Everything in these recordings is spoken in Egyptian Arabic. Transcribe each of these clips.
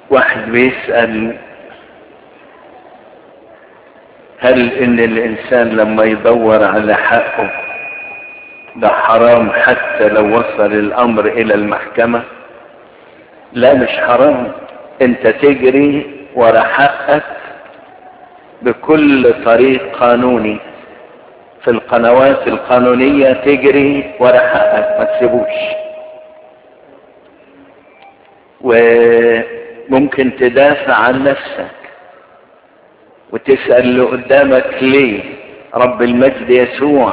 واحد بيسأل هل ان الانسان لما يدور على حقه ده حرام حتى لو وصل الامر الى المحكمة لا مش حرام انت تجري ورا حقك بكل طريق قانوني في القنوات القانونية تجري ورا حقك ما تسيبوش وممكن تدافع عن نفسك وتسأل اللي قدامك ليه رب المجد يسوع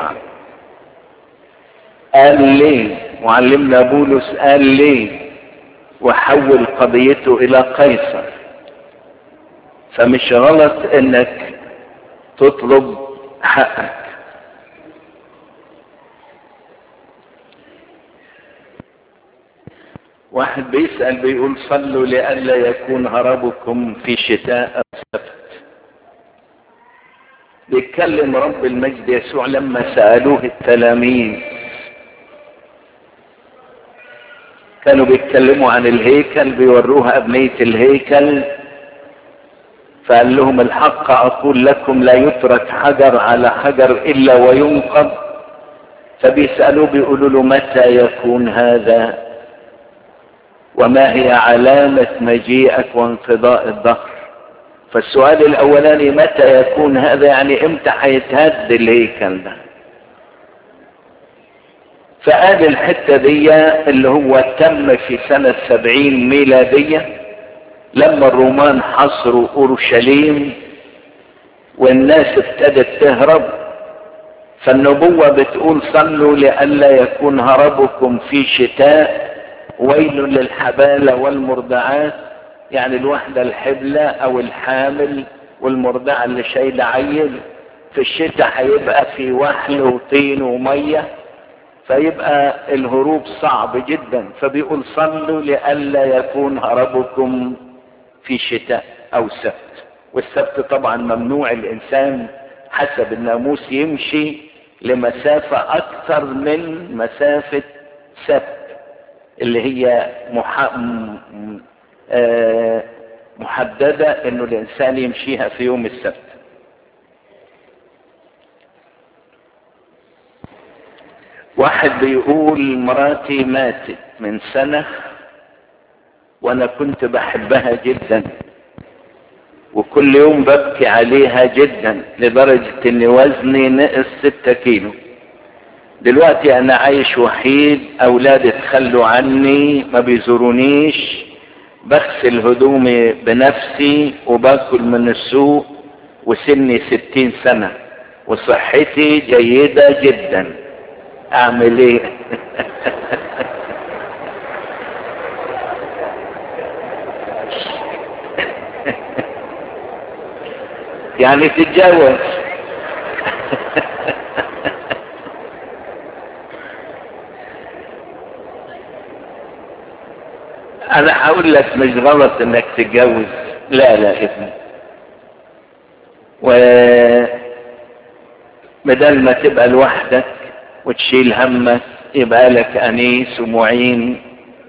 قال ليه معلمنا بولس قال ليه وحول قضيته الى قيصر فمش غلط انك تطلب حقك واحد بيسأل بيقول صلوا لئلا يكون هربكم في شتاء السبت بيتكلم رب المجد يسوع لما سألوه التلاميذ كانوا بيتكلموا عن الهيكل بيوروها أبنية الهيكل فقال لهم الحق أقول لكم لا يترك حجر على حجر إلا وينقض فبيسألوه بيقولوا له متى يكون هذا وما هي علامة مجيئك وانقضاء الظهر فالسؤال الاولاني متى يكون هذا يعني امتى هيتهد الهيكل ده فقال الحتة دي اللي هو تم في سنة سبعين ميلادية لما الرومان حصروا اورشليم والناس ابتدت تهرب فالنبوة بتقول صلوا لئلا يكون هربكم في شتاء ويل للحبالة والمرضعات يعني الوحدة الحبلة او الحامل والمرضعة اللي شايلة عيل في الشتاء هيبقى في وحل وطين ومية فيبقى الهروب صعب جدا فبيقول صلوا لئلا يكون هربكم في شتاء او سبت والسبت طبعا ممنوع الانسان حسب الناموس يمشي لمسافة اكثر من مسافة سبت اللي هي مح... آه محددة انه الانسان يمشيها في يوم السبت واحد بيقول مراتي ماتت من سنة وانا كنت بحبها جدا وكل يوم ببكي عليها جدا لدرجة ان وزني نقص ستة كيلو دلوقتي انا عايش وحيد اولادي تخلوا عني ما بيزورونيش بغسل هدومي بنفسي وباكل من السوق وسني ستين سنة وصحتي جيدة جدا اعمل ايه يعني تتجوز انا هقول لك مش غلط انك تتجوز لا لا ابني و بدل ما تبقى لوحدك وتشيل همك يبقى لك انيس ومعين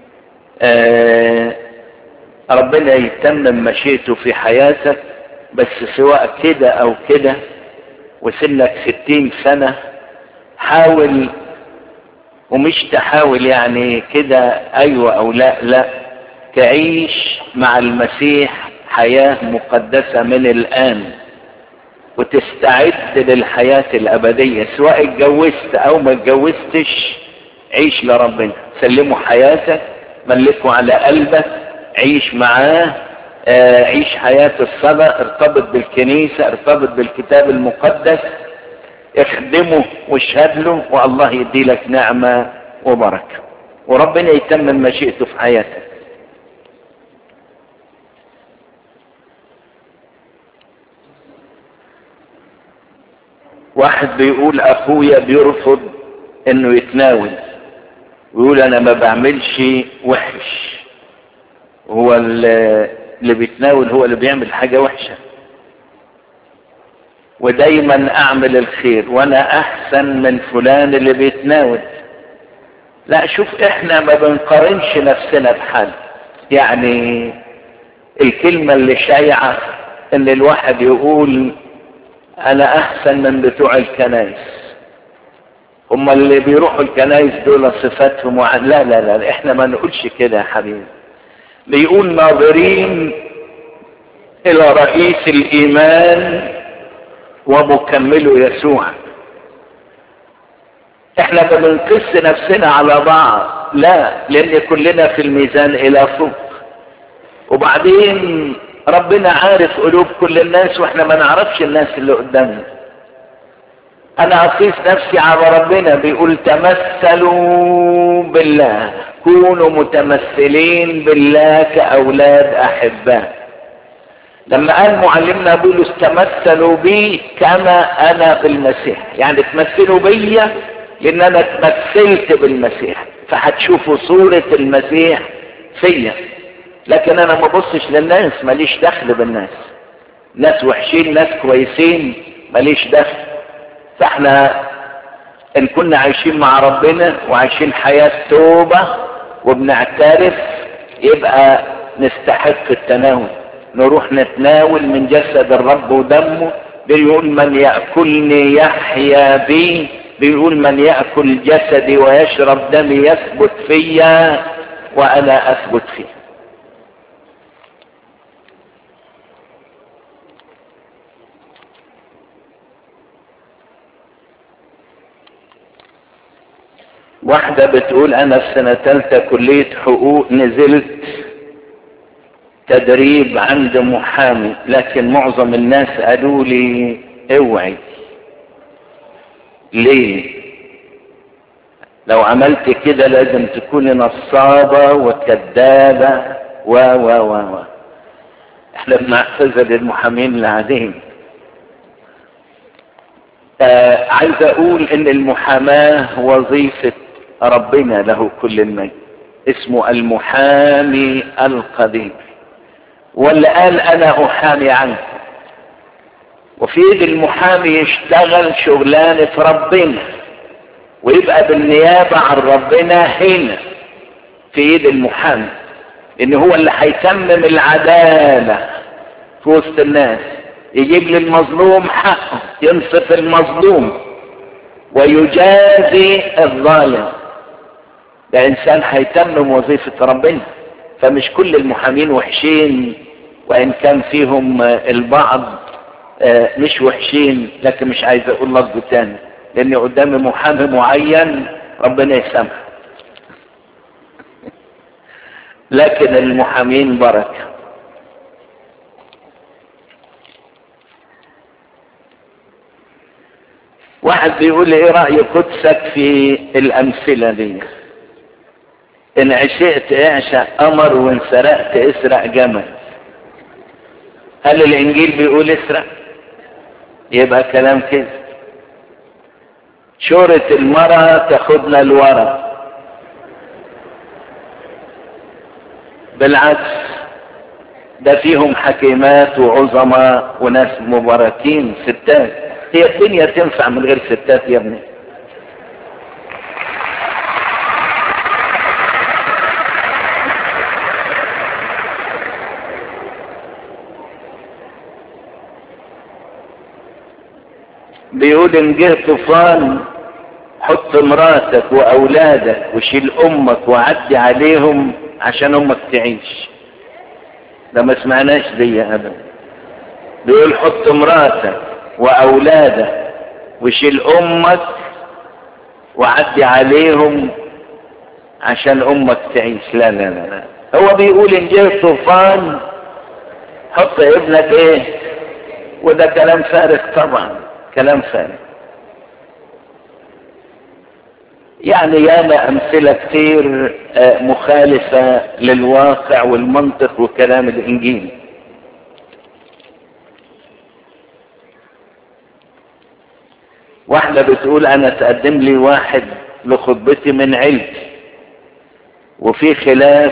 آه ربنا يتمم مشيئته في حياتك بس سواء كده او كده وسنك ستين سنة حاول ومش تحاول يعني كده ايوه او لا لا تعيش مع المسيح حياة مقدسة من الان وتستعد للحياة الابدية سواء اتجوزت او ما اتجوزتش عيش لربنا سلمه حياتك ملكه على قلبك عيش معاه آه عيش حياة الصلاة ارتبط بالكنيسة ارتبط بالكتاب المقدس اخدمه واشهد له والله يدي لك نعمة وبركة وربنا يتمم مشيئته في حياتك واحد بيقول اخويا بيرفض انه يتناول ويقول انا ما بعملش وحش هو اللي بيتناول هو اللي بيعمل حاجة وحشة ودايما اعمل الخير وانا احسن من فلان اللي بيتناول لا شوف احنا ما بنقارنش نفسنا بحد يعني الكلمة اللي شايعة ان الواحد يقول انا احسن من بتوع الكنايس هم اللي بيروحوا الكنايس دول صفاتهم وع... لا لا لا احنا ما نقولش كده يا حبيبي بيقول ناظرين الى رئيس الايمان ومكمله يسوع احنا ما بنقص نفسنا على بعض لا لان كلنا في الميزان الى فوق وبعدين ربنا عارف قلوب كل الناس واحنا ما نعرفش الناس اللي قدامنا انا اقيس نفسي على ربنا بيقول تمثلوا بالله كونوا متمثلين بالله كاولاد احباء لما قال معلمنا بولس تمثلوا بي كما انا بالمسيح يعني تمثلوا بيا لان انا تمثلت بالمسيح فهتشوفوا صورة المسيح فيا لكن انا ما ببصش للناس ماليش دخل بالناس ناس وحشين ناس كويسين ماليش دخل فاحنا ان كنا عايشين مع ربنا وعايشين حياة توبة وبنعترف يبقى نستحق التناول نروح نتناول من جسد الرب ودمه بيقول من يأكلني يحيا بي بيقول من يأكل جسدي ويشرب دمي يثبت فيا وأنا أثبت فيه واحدة بتقول أنا في سنة تالتة كلية حقوق نزلت تدريب عند محامي لكن معظم الناس قالوا لي اوعي ليه لو عملت كده لازم تكوني نصابة وكذابة و و و و احنا بنعتذر للمحامين العاديين آه عايز اقول ان المحاماة وظيفة ربنا له كل المجد اسمه المحامي القدير واللي قال انا احامي عنك وفي ايد المحامي يشتغل شغلانة ربنا ويبقى بالنيابة عن ربنا هنا في ايد المحامي ان هو اللي هيتمم العدالة في وسط الناس يجيب للمظلوم حقه ينصف المظلوم ويجازي الظالم ده انسان هيتمم وظيفة ربنا فمش كل المحامين وحشين وان كان فيهم البعض مش وحشين لكن مش عايز اقول لفظ تاني لاني قدامي محامي معين ربنا يسامحه لكن المحامين بركه واحد بيقول لي ايه رأي قدسك في الامثلة دي ان عشقت اعشق قمر وان سرقت اسرق جمل هل الانجيل بيقول اسرق يبقى كلام كده شورة المرأة تاخدنا لورا بالعكس ده فيهم حكيمات وعظماء وناس مباركين ستات هي الدنيا تنفع من غير ستات يا ابني بيقول ان جه طوفان حط مراتك واولادك وشيل امك وعدي عليهم عشان امك تعيش ده ما سمعناش دي ابدا بيقول حط مراتك واولادك وشيل امك وعدي عليهم عشان امك تعيش لا لا لا, لا. هو بيقول ان جه طوفان حط ابنك ايه وده كلام فارغ طبعا كلام فارغ يعني ياما امثله كتير مخالفه للواقع والمنطق وكلام الانجيل واحدة بتقول انا تقدم لي واحد لخطبتي من عيلتي وفي خلاف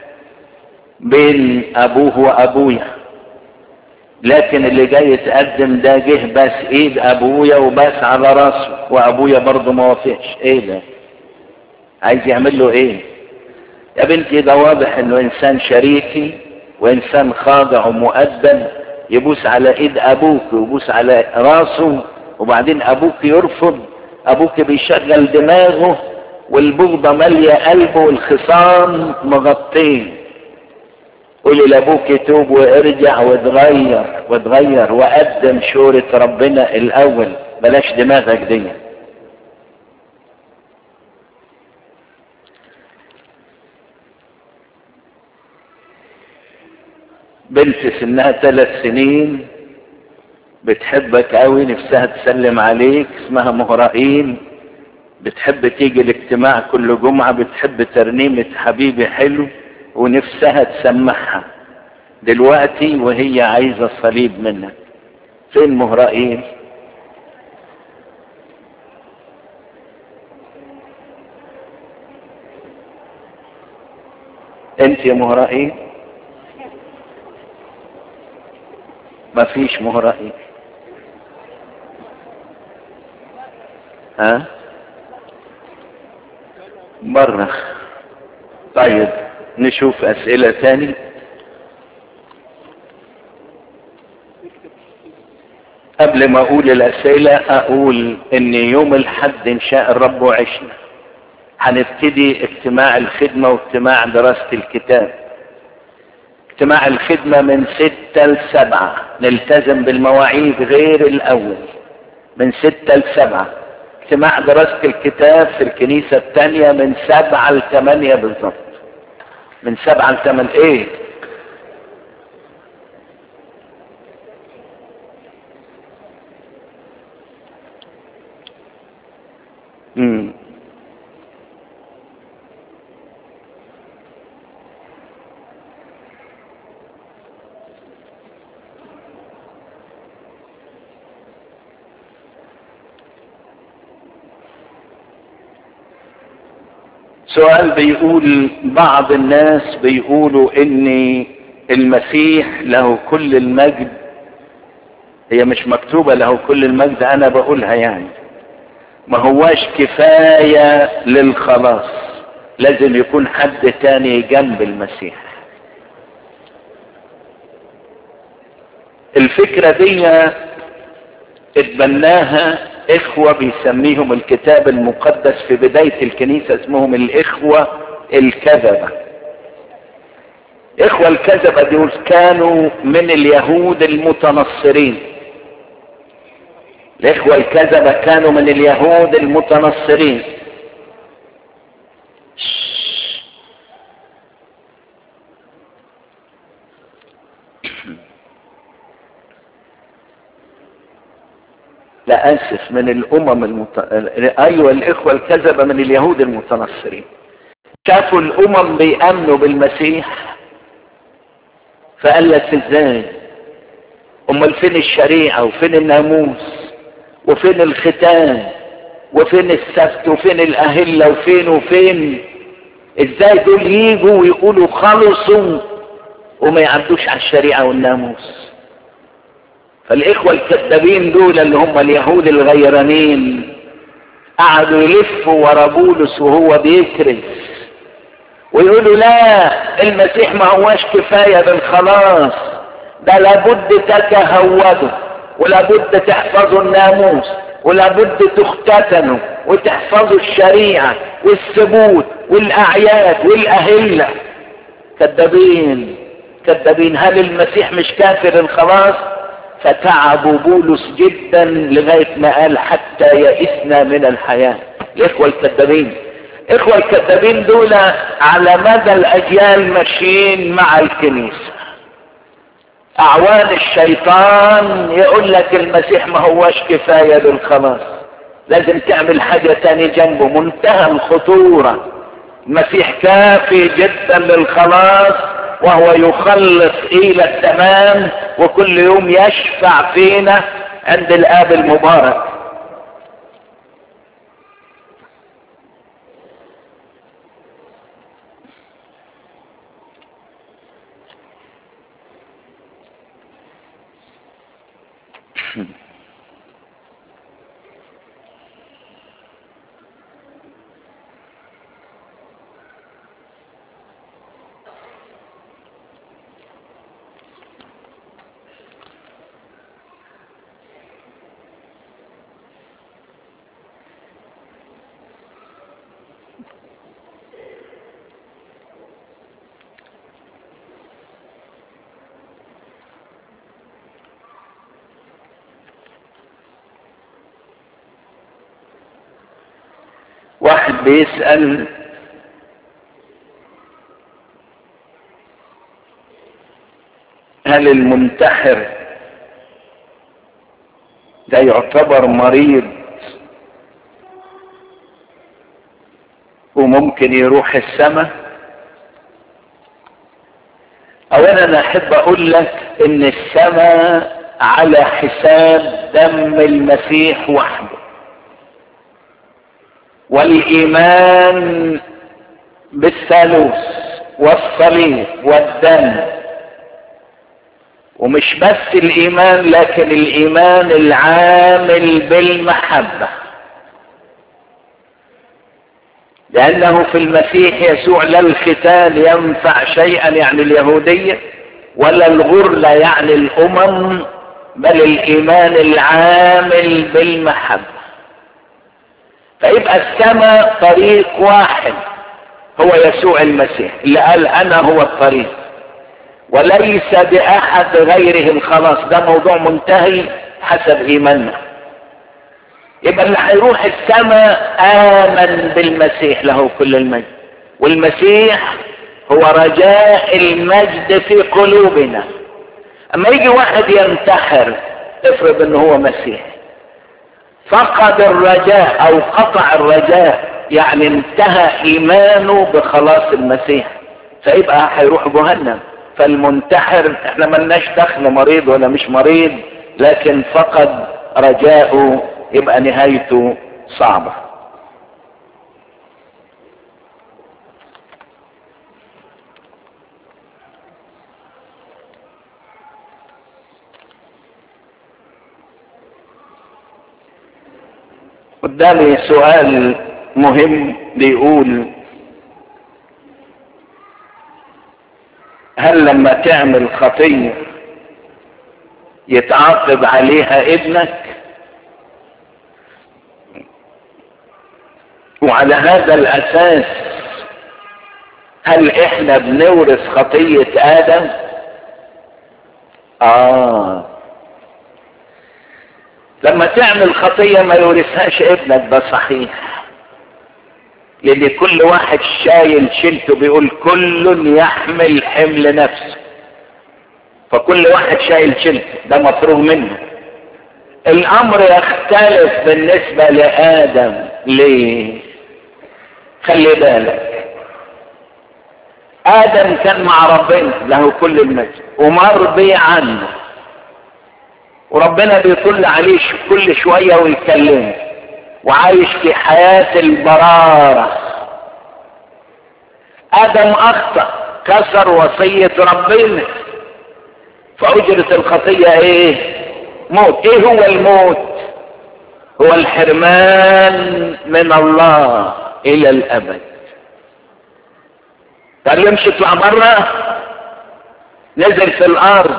بين ابوه وابويا لكن اللي جاي يتقدم ده جه بس ايد ابويا وبس على راسه وابويا برضه ما وافقش ايه ده عايز يعمل له ايه يا بنتي ده واضح انه انسان شريكي وانسان خاضع ومؤدب يبوس على ايد ابوك ويبوس على راسه وبعدين ابوك يرفض ابوك بيشغل دماغه والبغضة مالية قلبه والخصام مغطين قولي لابوك توب وارجع واتغير واتغير وقدم شورة ربنا الاول بلاش دماغك دي بنت سنها ثلاث سنين بتحبك قوي نفسها تسلم عليك اسمها مهرائيل بتحب تيجي الاجتماع كل جمعة بتحب ترنيمة حبيبي حلو ونفسها تسمعها دلوقتي وهي عايزة صليب منك فين مهرائيل انت يا مهرائيل مفيش مهرائيل ها مرة طيب نشوف اسئلة تاني قبل ما اقول الاسئلة اقول ان يوم الحد ان شاء الرب وعشنا هنبتدي اجتماع الخدمة واجتماع دراسة الكتاب اجتماع الخدمة من ستة لسبعة نلتزم بالمواعيد غير الاول من ستة لسبعة اجتماع دراسة الكتاب في الكنيسة الثانية من سبعة لثمانية بالظبط من سبعة لثمانية ايه امم سؤال بيقول بعض الناس بيقولوا ان المسيح له كل المجد هي مش مكتوبة له كل المجد انا بقولها يعني ما هواش كفاية للخلاص لازم يكون حد تاني جنب المسيح الفكرة دي اتبناها اخوة بيسميهم الكتاب المقدس في بداية الكنيسة اسمهم الاخوة الكذبة اخوة الكذبة دول كانوا من اليهود المتنصرين الاخوة الكذبة كانوا من اليهود المتنصرين لا اسف من الامم المت... ايوه الاخوة الكذبة من اليهود المتنصرين شافوا الامم بيامنوا بالمسيح فقال لك ازاي امال فين الشريعة وفين الناموس وفين الختان وفين السبت وفين الاهلة وفين وفين ازاي دول يجوا ويقولوا خلصوا وما يعدوش على الشريعة والناموس فالاخوة الكذابين دول اللي هم اليهود الغيرانين قعدوا يلفوا ورا بولس وهو بيكرز ويقولوا لا المسيح ما هواش كفاية بالخلاص ده لابد تتهودوا ولابد تحفظوا الناموس ولابد تختتنوا وتحفظوا الشريعة والثبوت والأعياد والأهلة كذابين كذابين هل المسيح مش كافر الخلاص فتعبوا بولس جدا لغاية ما قال حتى يئسنا من الحياة الإخوة الكذابين إخوة الكذابين دول على مدى الأجيال ماشيين مع الكنيسة أعوان الشيطان يقول لك المسيح ما هواش كفاية للخلاص لازم تعمل حاجة تاني جنبه منتهى الخطورة المسيح كافي جدا للخلاص وهو يخلص إلى التمام وكل يوم يشفع فينا عند الآب المبارك واحد بيسأل هل المنتحر ده يعتبر مريض وممكن يروح السماء اولا انا احب اقول لك ان السماء على حساب دم المسيح وحده والايمان بالثالوث والصليب والدم ومش بس الايمان لكن الايمان العامل بالمحبه لانه في المسيح يسوع لا الختان ينفع شيئا يعني اليهوديه ولا الغرله يعني الامم بل الايمان العامل بالمحبه فيبقى السماء طريق واحد هو يسوع المسيح اللي قال انا هو الطريق وليس باحد غيره الخلاص ده موضوع منتهي حسب ايماننا يبقى اللي هيروح السماء امن بالمسيح له كل المجد والمسيح هو رجاء المجد في قلوبنا اما يجي واحد ينتحر افرض ان هو مسيح فقد الرجاء او قطع الرجاء يعني انتهى ايمانه بخلاص المسيح فيبقى هيروح جهنم فالمنتحر احنا ملناش دخل مريض ولا مش مريض لكن فقد رجاؤه يبقى نهايته صعبة قدامي سؤال مهم بيقول هل لما تعمل خطية يتعاقب عليها ابنك وعلى هذا الاساس هل احنا بنورث خطية ادم اه لما تعمل خطية ما يورثهاش ابنك ده صحيح لان كل واحد شايل شيلته بيقول كل يحمل حمل نفسه فكل واحد شايل شيلته ده مفروغ منه الامر يختلف بالنسبة لادم ليه خلي بالك ادم كان مع ربنا له كل المجد ومرضي عنه وربنا بيطل عليه كل شوية ويكلمه وعايش في حياة البرارة ادم اخطأ كسر وصية ربنا فاجرة الخطية ايه موت ايه هو الموت هو الحرمان من الله الى الابد قال يمشي يطلع بره نزل في الارض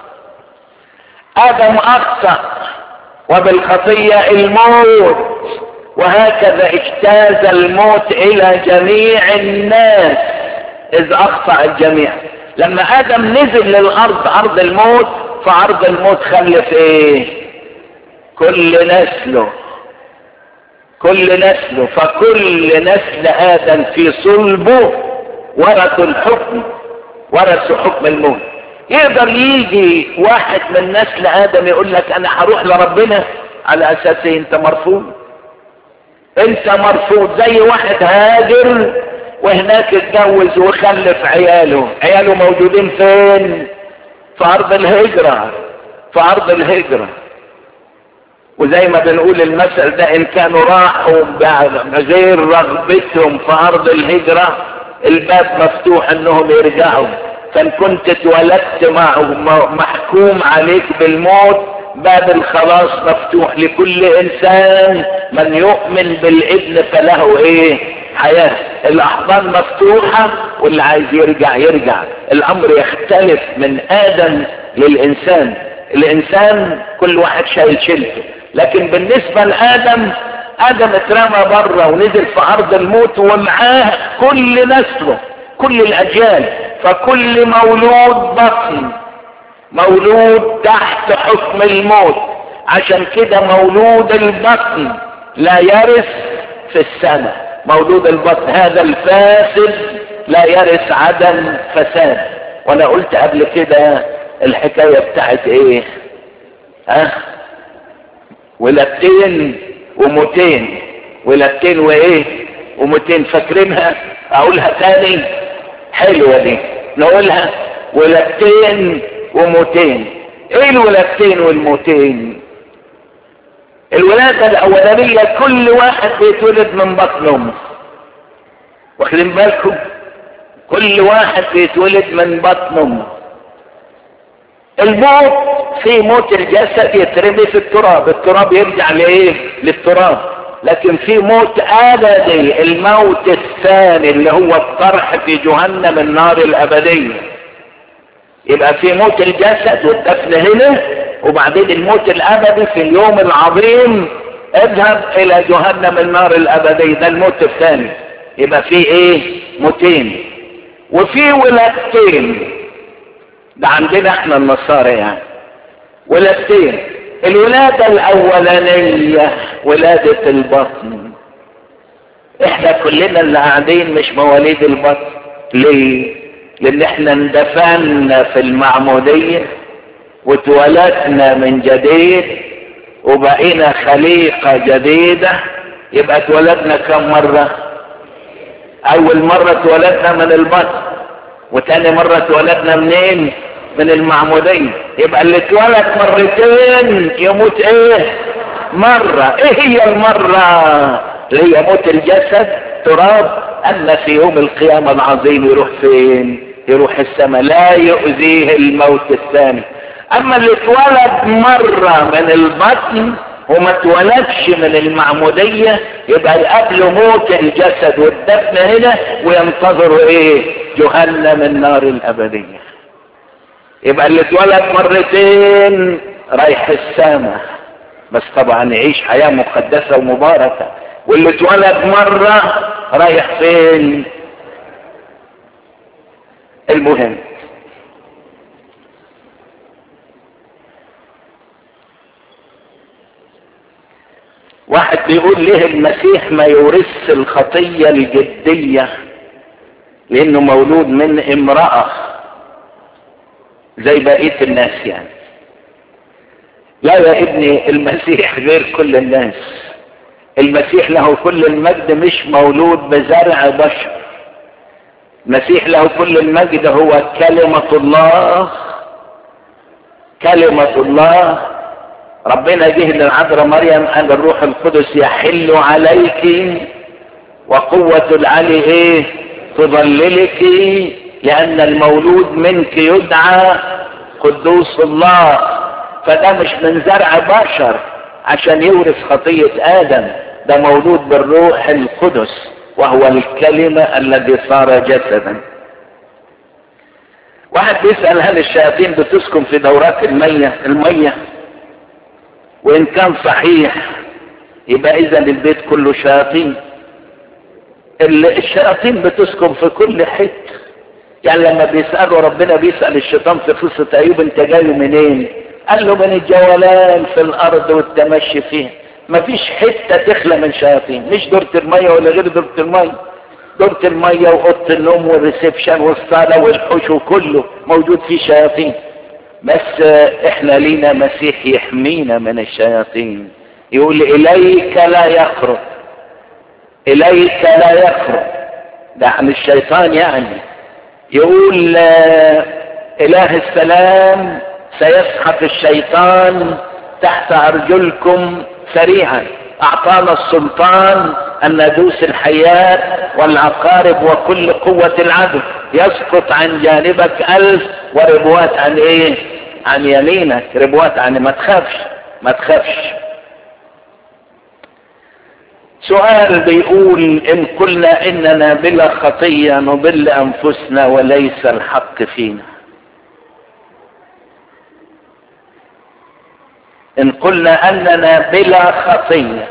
ادم اخطا وبالخطيه الموت وهكذا اجتاز الموت الى جميع الناس اذ اخطا الجميع لما ادم نزل للارض ارض الموت فارض الموت خلف ايه كل نسله كل نسله فكل نسل ادم في صلبه ورثوا الحكم ورثوا حكم الموت يقدر يجي واحد من نسل ادم يقول لك انا هروح لربنا على اساس إيه؟ انت مرفوض انت مرفوض زي واحد هاجر وهناك اتجوز وخلف عياله عياله موجودين فين في ارض الهجرة في ارض الهجرة وزي ما بنقول المثل ده ان كانوا راحوا بغير رغبتهم في ارض الهجرة الباب مفتوح انهم يرجعوا فان كنت اتولدت مع محكوم عليك بالموت باب الخلاص مفتوح لكل انسان من يؤمن بالابن فله ايه حياة الاحضان مفتوحة واللي عايز يرجع يرجع الامر يختلف من ادم للانسان الانسان كل واحد شايل شيلته لكن بالنسبة لادم ادم اترمى بره ونزل في ارض الموت ومعاه كل نسله كل الاجيال فكل مولود بطن مولود تحت حكم الموت عشان كده مولود البطن لا يرث في السماء مولود البطن هذا الفاسد لا يرث عدم فساد وانا قلت قبل كده الحكاية بتاعت ايه ها ولادتين وموتين ولادتين وايه وموتين فاكرينها اقولها تاني حلوة دي نقولها ولادتين وموتين ايه الولادتين والموتين الولادة الاولانية كل واحد بيتولد من بطن امه واخدين بالكم كل واحد بيتولد من بطن امه الموت في موت الجسد يترمي في التراب التراب يرجع لايه للتراب لكن في موت ابدي الموت الثاني اللي هو الطرح في جهنم النار الابديه يبقى في موت الجسد والدفن هنا وبعدين الموت الابدي في اليوم العظيم اذهب الى جهنم النار الابدي ده الموت الثاني يبقى في ايه موتين وفي ولادتين ده عندنا احنا النصارى يعني ولادتين الولادة الاولانية ولادة البطن احنا كلنا اللي قاعدين مش مواليد البطن ليه لان احنا اندفنا في المعمودية واتولدنا من جديد وبقينا خليقة جديدة يبقى اتولدنا كم مرة اول مرة اتولدنا من البطن وتاني مرة اتولدنا منين من المعمودية يبقى اللي اتولد مرتين يموت ايه مرة ايه هي المرة اللي هي موت الجسد تراب اما في يوم القيامة العظيم يروح فين يروح السماء لا يؤذيه الموت الثاني اما اللي اتولد مرة من البطن وما اتولدش من المعمودية يبقى قبل موت الجسد والدفن هنا وينتظروا ايه جهنم النار الابدية يبقى اللي اتولد مرتين رايح السماء بس طبعا يعيش حياة مقدسة ومباركة واللي اتولد مرة رايح فين المهم واحد بيقول ليه المسيح ما يورث الخطية الجدية لانه مولود من امرأة زي بقية الناس يعني لا يا ابني المسيح غير كل الناس المسيح له كل المجد مش مولود بزرع بشر المسيح له كل المجد هو كلمة الله كلمة الله ربنا جه للعذراء مريم قال الروح القدس يحل عليك وقوة العلي ايه تظللك لان المولود منك يدعى قدوس الله فده مش من زرع بشر عشان يورث خطية ادم ده مولود بالروح القدس وهو الكلمة الذي صار جسدا واحد بيسأل هل الشياطين بتسكن في دورات المية المية وان كان صحيح يبقى اذا البيت كله شياطين الشياطين بتسكن في كل حته يعني لما بيسألوا ربنا بيسأل الشيطان في قصة أيوب أنت جاي منين؟ قال له من الجولان في الأرض والتمشي فيها مفيش حتة تخلى من شياطين مش دورة المية ولا غير دورة المية دورة المية وأوضة النوم والريسبشن والصالة والحوش وكله موجود فيه شياطين بس احنا لينا مسيح يحمينا من الشياطين يقول إليك لا يخرج إليك لا يخرج ده عن الشيطان يعني يقول إله السلام سيسحق الشيطان تحت أرجلكم سريعا أعطانا السلطان أن ندوس الحياة والعقارب وكل قوة العدو يسقط عن جانبك ألف وربوات عن إيه عن يمينك ربوات عن ما تخافش ما تخافش سؤال بيقول إن قلنا إننا بلا خطية نضل أنفسنا وليس الحق فينا إن قلنا أننا بلا خطية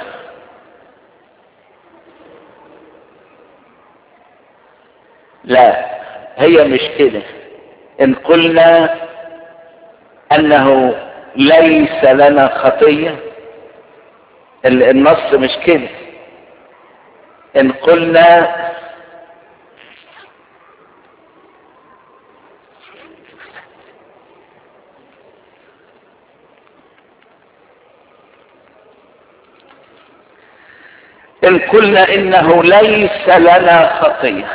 لا هي مش كده إن قلنا أنه ليس لنا خطية النص مش كده ان قلنا ان قلنا انه ليس لنا خطيه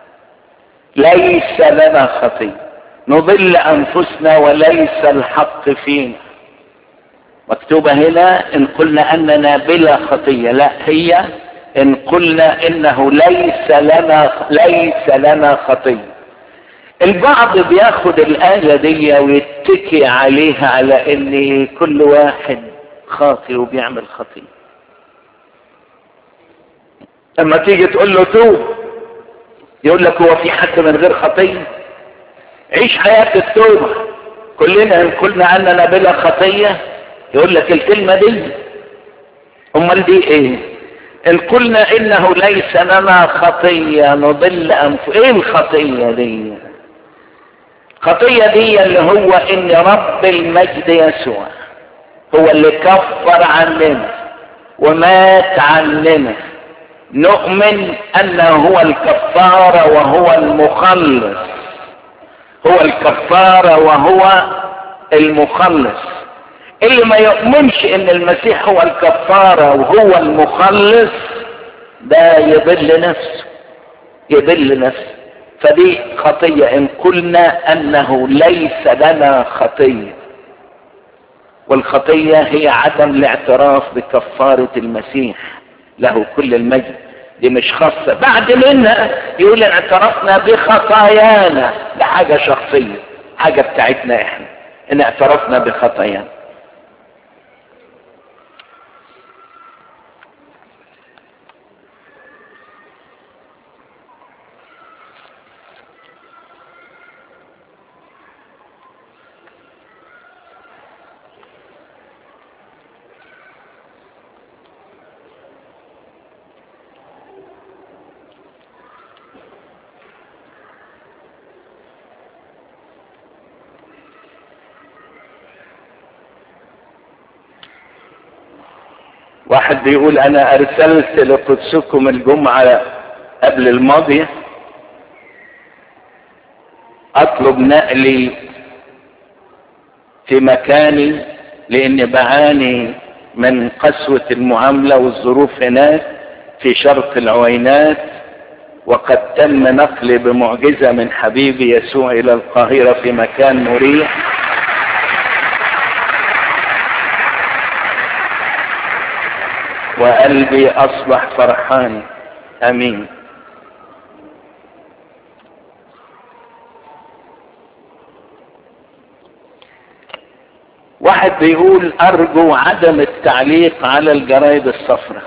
ليس لنا خطيه نضل انفسنا وليس الحق فينا مكتوبة هنا ان قلنا اننا بلا خطية لا هي ان قلنا انه ليس لنا ليس لنا خطية البعض بياخد الآية دي ويتكي عليها على ان كل واحد خاطئ وبيعمل خطية لما تيجي تقول له توب يقول لك هو في حد من غير خطية عيش حياة التوبة كلنا ان قلنا اننا بلا خطية يقول لك الكلمة دي امال دي ايه ان قلنا انه ليس لنا خطية نضل انف ايه الخطية دي خطية دي اللي هو ان رب المجد يسوع هو اللي كفر عننا ومات عننا نؤمن انه هو الكفارة وهو المخلص هو الكفارة وهو المخلص اللي ما يؤمنش ان المسيح هو الكفارة وهو المخلص ده يضل نفسه يضل نفسه فدي خطية ان قلنا انه ليس لنا خطية والخطية هي عدم الاعتراف بكفارة المسيح له كل المجد دي مش خاصة بعد منها يقول ان اعترفنا بخطايانا ده حاجة شخصية حاجة بتاعتنا احنا ان اعترفنا بخطايانا واحد بيقول انا ارسلت لقدسكم الجمعة قبل الماضية اطلب نقلي في مكاني لاني بعاني من قسوة المعاملة والظروف هناك في شرق العوينات وقد تم نقلي بمعجزة من حبيبي يسوع الى القاهرة في مكان مريح وقلبي اصبح فرحان امين واحد بيقول ارجو عدم التعليق على الجرايد الصفراء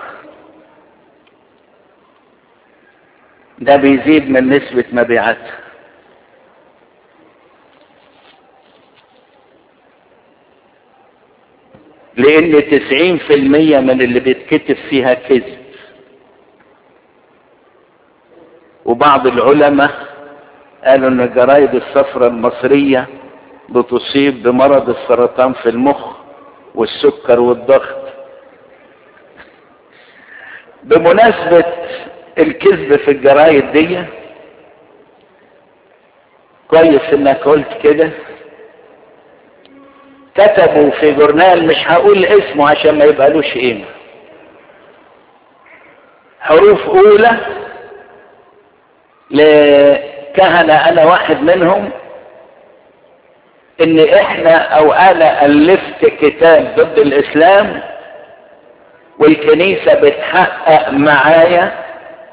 ده بيزيد من نسبة مبيعاتها لان تسعين في المية من اللي بيتكتب فيها كذب وبعض العلماء قالوا ان الجرايد الصفراء المصرية بتصيب بمرض السرطان في المخ والسكر والضغط بمناسبة الكذب في الجرايد دي كويس انك قلت كده كتبوا في جورنال مش هقول اسمه عشان ما يبقالوش قيمة حروف اولى لكهنة انا واحد منهم ان احنا او انا الفت كتاب ضد الاسلام والكنيسة بتحقق معايا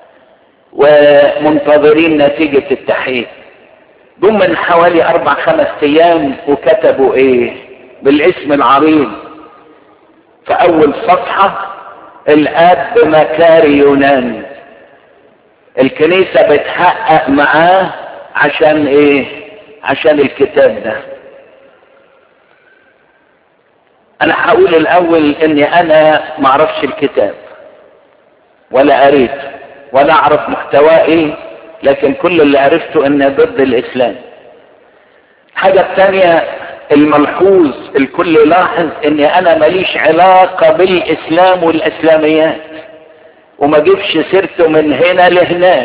ومنتظرين نتيجة التحقيق جم من حوالي اربع خمس ايام وكتبوا ايه بالاسم العريض في اول صفحة الاب مكاري يونان الكنيسة بتحقق معاه عشان ايه عشان الكتاب ده انا هقول الاول اني انا معرفش الكتاب ولا قريت ولا اعرف محتواه ايه لكن كل اللي عرفته انه ضد الاسلام الحاجة الثانية الملحوظ الكل يلاحظ اني انا ماليش علاقة بالاسلام والاسلاميات وما جيبش سيرته من هنا لهناك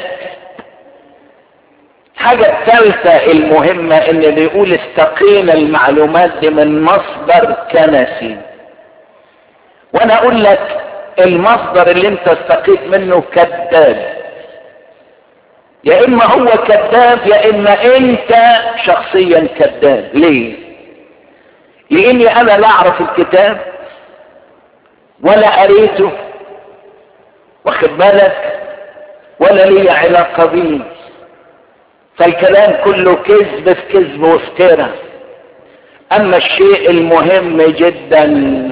حاجة الثالثة المهمة ان بيقول استقينا المعلومات دي من مصدر كنسي وانا اقول لك المصدر اللي انت استقيت منه كذاب يا اما هو كذاب يا اما انت شخصيا كذاب ليه لاني انا لا اعرف الكتاب ولا قريته واخد بالك ولا لي علاقه بيه فالكلام كله كذب في كذب وافتراء اما الشيء المهم جدا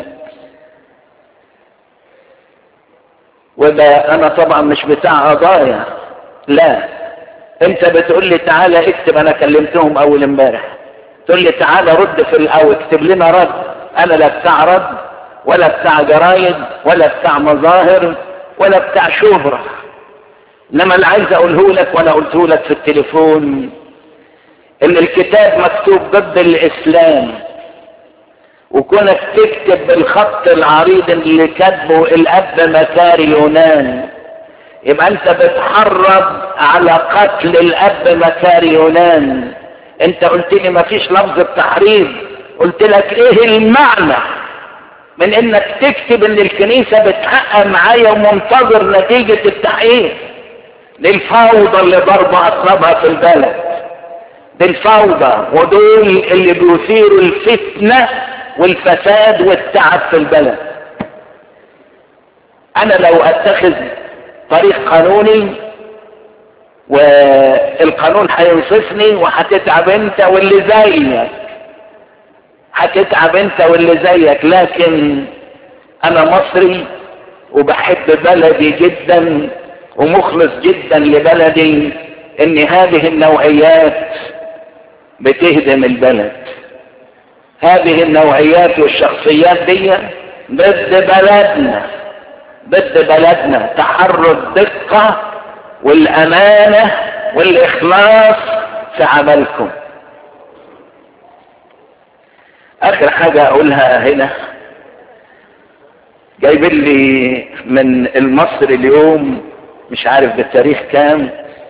وده انا طبعا مش بتاع قضايا لا انت بتقول لي تعالى اكتب انا كلمتهم اول امبارح تقول لي تعالى رد في او اكتب لنا رد انا لا بتاع رد ولا بتاع جرايد ولا بتاع مظاهر ولا بتاع شهرة انما اللي عايز اقوله لك وانا قلته لك في التليفون ان الكتاب مكتوب ضد الاسلام وكونك تكتب بالخط العريض اللي كاتبه الاب مكاري يونان يبقى انت بتحرض على قتل الاب مكاري يونان انت قلت لي مفيش لفظ التحريض قلت لك ايه المعنى من انك تكتب ان الكنيسة بتحقق معايا ومنتظر نتيجة التحقيق دي الفوضى اللي ضربة اطلبها في البلد دي الفوضى ودول اللي بيثيروا الفتنة والفساد والتعب في البلد انا لو اتخذ طريق قانوني والقانون هينصفني وهتتعب انت واللي زيك هتتعب انت واللي زيك لكن انا مصري وبحب بلدي جدا ومخلص جدا لبلدي ان هذه النوعيات بتهدم البلد هذه النوعيات والشخصيات دي ضد بلدنا ضد بلدنا تحرر دقة والامانة والاخلاص في عملكم اخر حاجة اقولها هنا جايب لي من المصري اليوم مش عارف بالتاريخ كام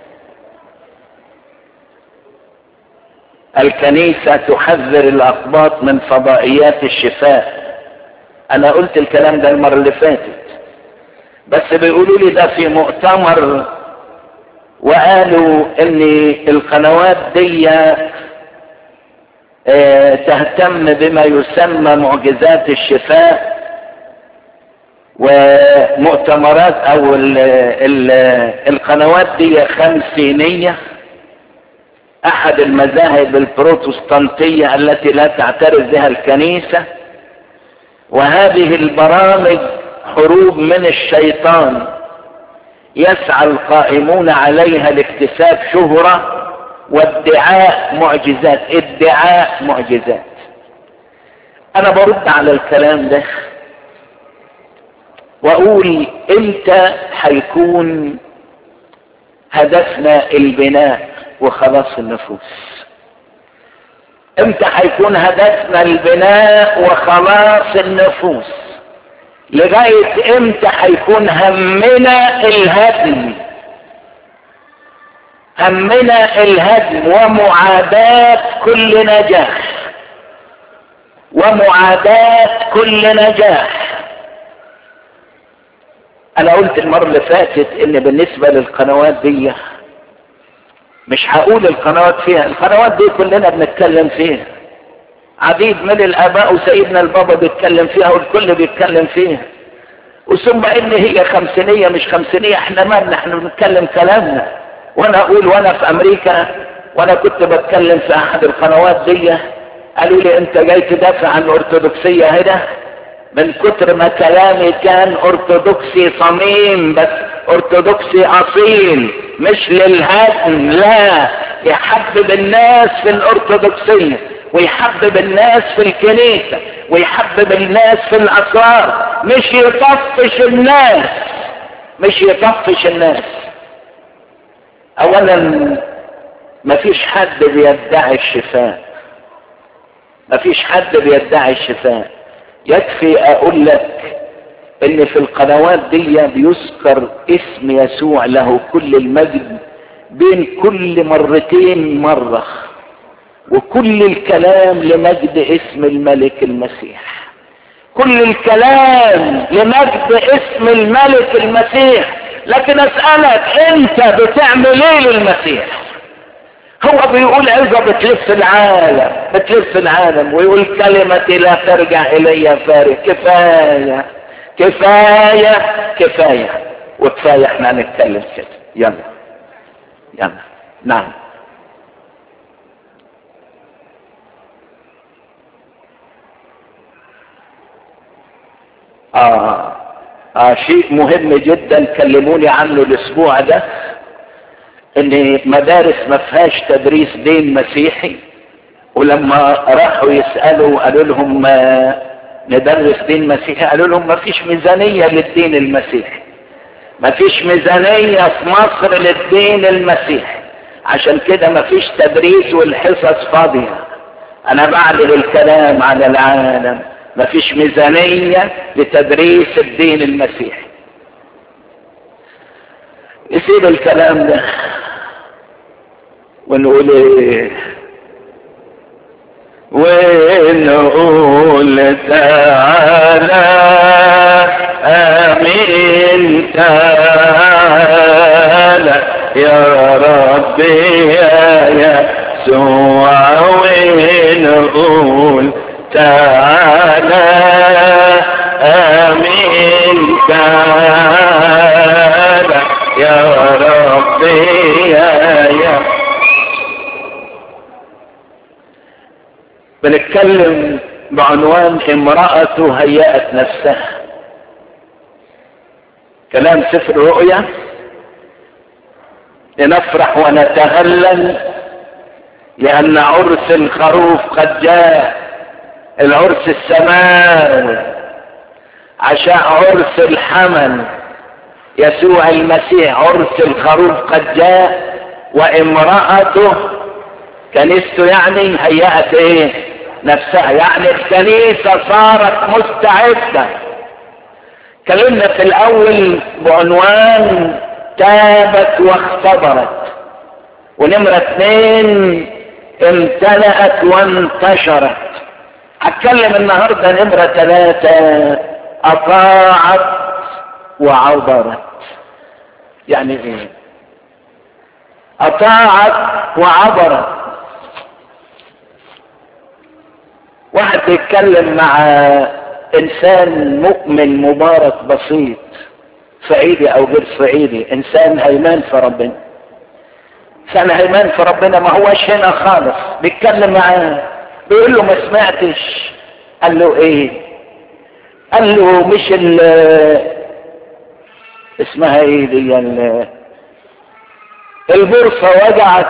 الكنيسة تحذر الأقباط من فضائيات الشفاء أنا قلت الكلام ده المرة اللي فاتت بس بيقولوا لي ده في مؤتمر وقالوا ان القنوات دي اه تهتم بما يسمى معجزات الشفاء ومؤتمرات او ال ال القنوات دي خمسينيه احد المذاهب البروتستانتية التي لا تعترف بها الكنيسة وهذه البرامج حروب من الشيطان يسعى القائمون عليها لاكتساب شهرة وادعاء معجزات ادعاء معجزات انا برد على الكلام ده واقول امتى هيكون هدفنا البناء وخلاص النفوس امتى هيكون هدفنا البناء وخلاص النفوس لغاية امتى هيكون همنا الهدم همنا الهدم ومعاداة كل نجاح ومعاداة كل نجاح انا قلت المرة اللي فاتت ان بالنسبة للقنوات دي مش هقول القنوات فيها القنوات دي كلنا بنتكلم فيها عديد من الاباء وسيدنا البابا بيتكلم فيها والكل بيتكلم فيها وثم ان هي خمسينية مش خمسينية احنا مالنا احنا بنتكلم كلامنا وانا اقول وانا في امريكا وانا كنت بتكلم في احد القنوات دي قالوا لي انت جاي تدافع عن الارثوذكسية هنا من كتر ما كلامي كان ارثوذكسي صميم بس ارثوذكسي اصيل مش للهدم لا يحبب الناس في الارثوذكسية ويحبب الناس في الكنيسة ويحبب الناس في الاسرار مش يطفش الناس مش يطفش الناس اولا مفيش حد بيدعي الشفاء مفيش حد بيدعي الشفاء يكفي اقول لك ان في القنوات دي بيذكر اسم يسوع له كل المجد بين كل مرتين مرة وكل الكلام لمجد اسم الملك المسيح كل الكلام لمجد اسم الملك المسيح لكن اسألك انت بتعمل ايه للمسيح هو بيقول عظة بتلف العالم بتلف العالم ويقول كلمتي لا ترجع الي فارغ كفاية كفاية كفاية وكفاية احنا هنتكلم كده يلا يلا نعم آه. آه شيء مهم جدا كلموني عنه الاسبوع ده ان مدارس ما فيهاش تدريس دين مسيحي ولما راحوا يسألوا قالوا لهم ما ندرس دين مسيحي قالوا لهم ما فيش ميزانية للدين المسيحي ما فيش ميزانية في مصر للدين المسيحي عشان كده ما فيش تدريس والحصص فاضية انا بعدل الكلام على العالم ما فيش ميزانية لتدريس الدين المسيحي نسيب الكلام ده ونقول ايه ونقول تعالى امين تعالى يا ربي يا يسوع ونقول تعالى امين تعالى يا ربي يا يا بنتكلم بعنوان امرأة هيأت نفسها كلام سفر رؤيا لنفرح ونتهلل لأن عرس الخروف قد جاء العرس السماوي عشاء عرس الحمل يسوع المسيح عرس الخروف قد جاء وامرأته كنيسته يعني هيأت ايه نفسها يعني الكنيسة صارت مستعدة كلمنا في الاول بعنوان تابت واختبرت ونمرة اثنين امتلأت وانتشرت هتكلم النهاردة نمرة ثلاثة اطاعت وعبرت يعني ايه اطاعت وعبرت واحد بيتكلم مع انسان مؤمن مبارك بسيط صعيدي او غير صعيدي انسان هيمان في ربنا انسان هيمان في ربنا ما هوش هنا خالص بيتكلم معاه بيقول له ما سمعتش قال له ايه قال له مش ال اسمها ايه دي البورصة وجعت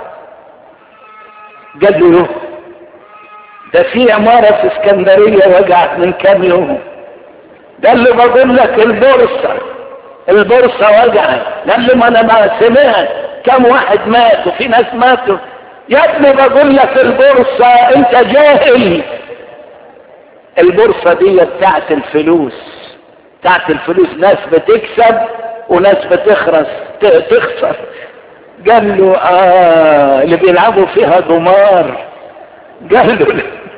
قال له ده في عمارة في اسكندرية وجعت من كام يوم ده اللي بقول لك البورصة البورصة وجعت قال له ما انا ما سمعت كم واحد مات وفي ناس ماتوا يا ابني بقول لك البورصة انت جاهل البورصة دي بتاعت الفلوس بتاعت الفلوس ناس بتكسب وناس بتخرس تخسر قال له اه اللي بيلعبوا فيها دمار قال له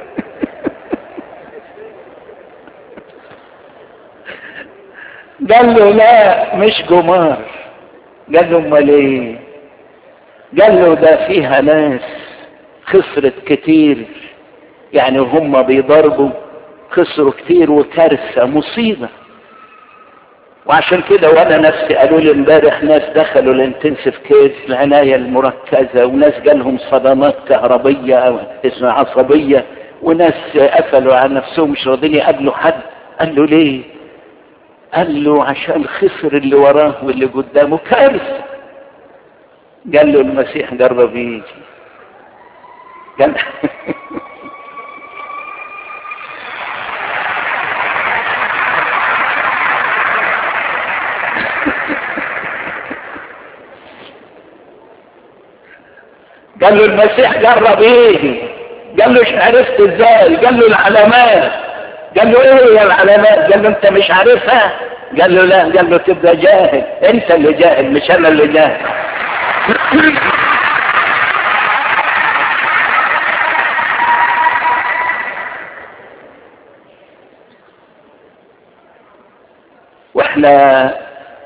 قال له لا مش جمار قال له امال ايه قال له ده فيها ناس خسرت كتير يعني هم بيضربوا خسروا كتير وكارثة مصيبة وعشان كده وانا نفسي قالوا لي امبارح ناس دخلوا الانتنسيف كيس العناية المركزة وناس جالهم صدمات كهربية او اسمها عصبية وناس قفلوا على نفسهم مش راضيين يقابلوا حد قال له ليه قال له عشان خسر اللي وراه واللي قدامه كارثة قال له المسيح جرب يجي قال قال له المسيح جرب ايه قال له عرفت ازاي قال له العلامات قال له ايه يا العلامات قال له انت مش عارفها قال له لا قال له تبقى جاهل انت اللي جاهل مش انا اللي جاهل واحنا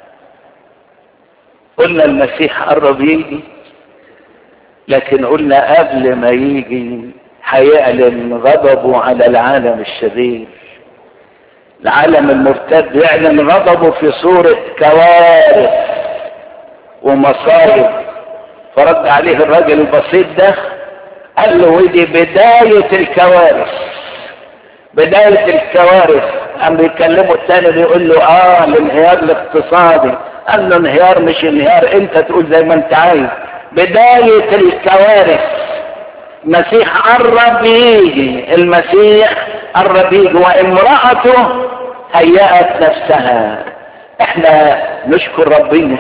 قلنا المسيح قرب يجي لكن قلنا قبل ما يجي هيعلن غضبه على العالم الشرير العالم المرتد يعلن غضبه في صورة كوارث ومصائب فرد عليه الراجل البسيط ده قال له ودي بداية الكوارث بداية الكوارث قام بيكلمه التاني بيقول له اه الانهيار الاقتصادي قال له انهيار مش انهيار انت تقول زي ما انت عايز بداية الكوارث المسيح قرب يجي المسيح قرب يجي وامرأته هيأت نفسها احنا نشكر ربنا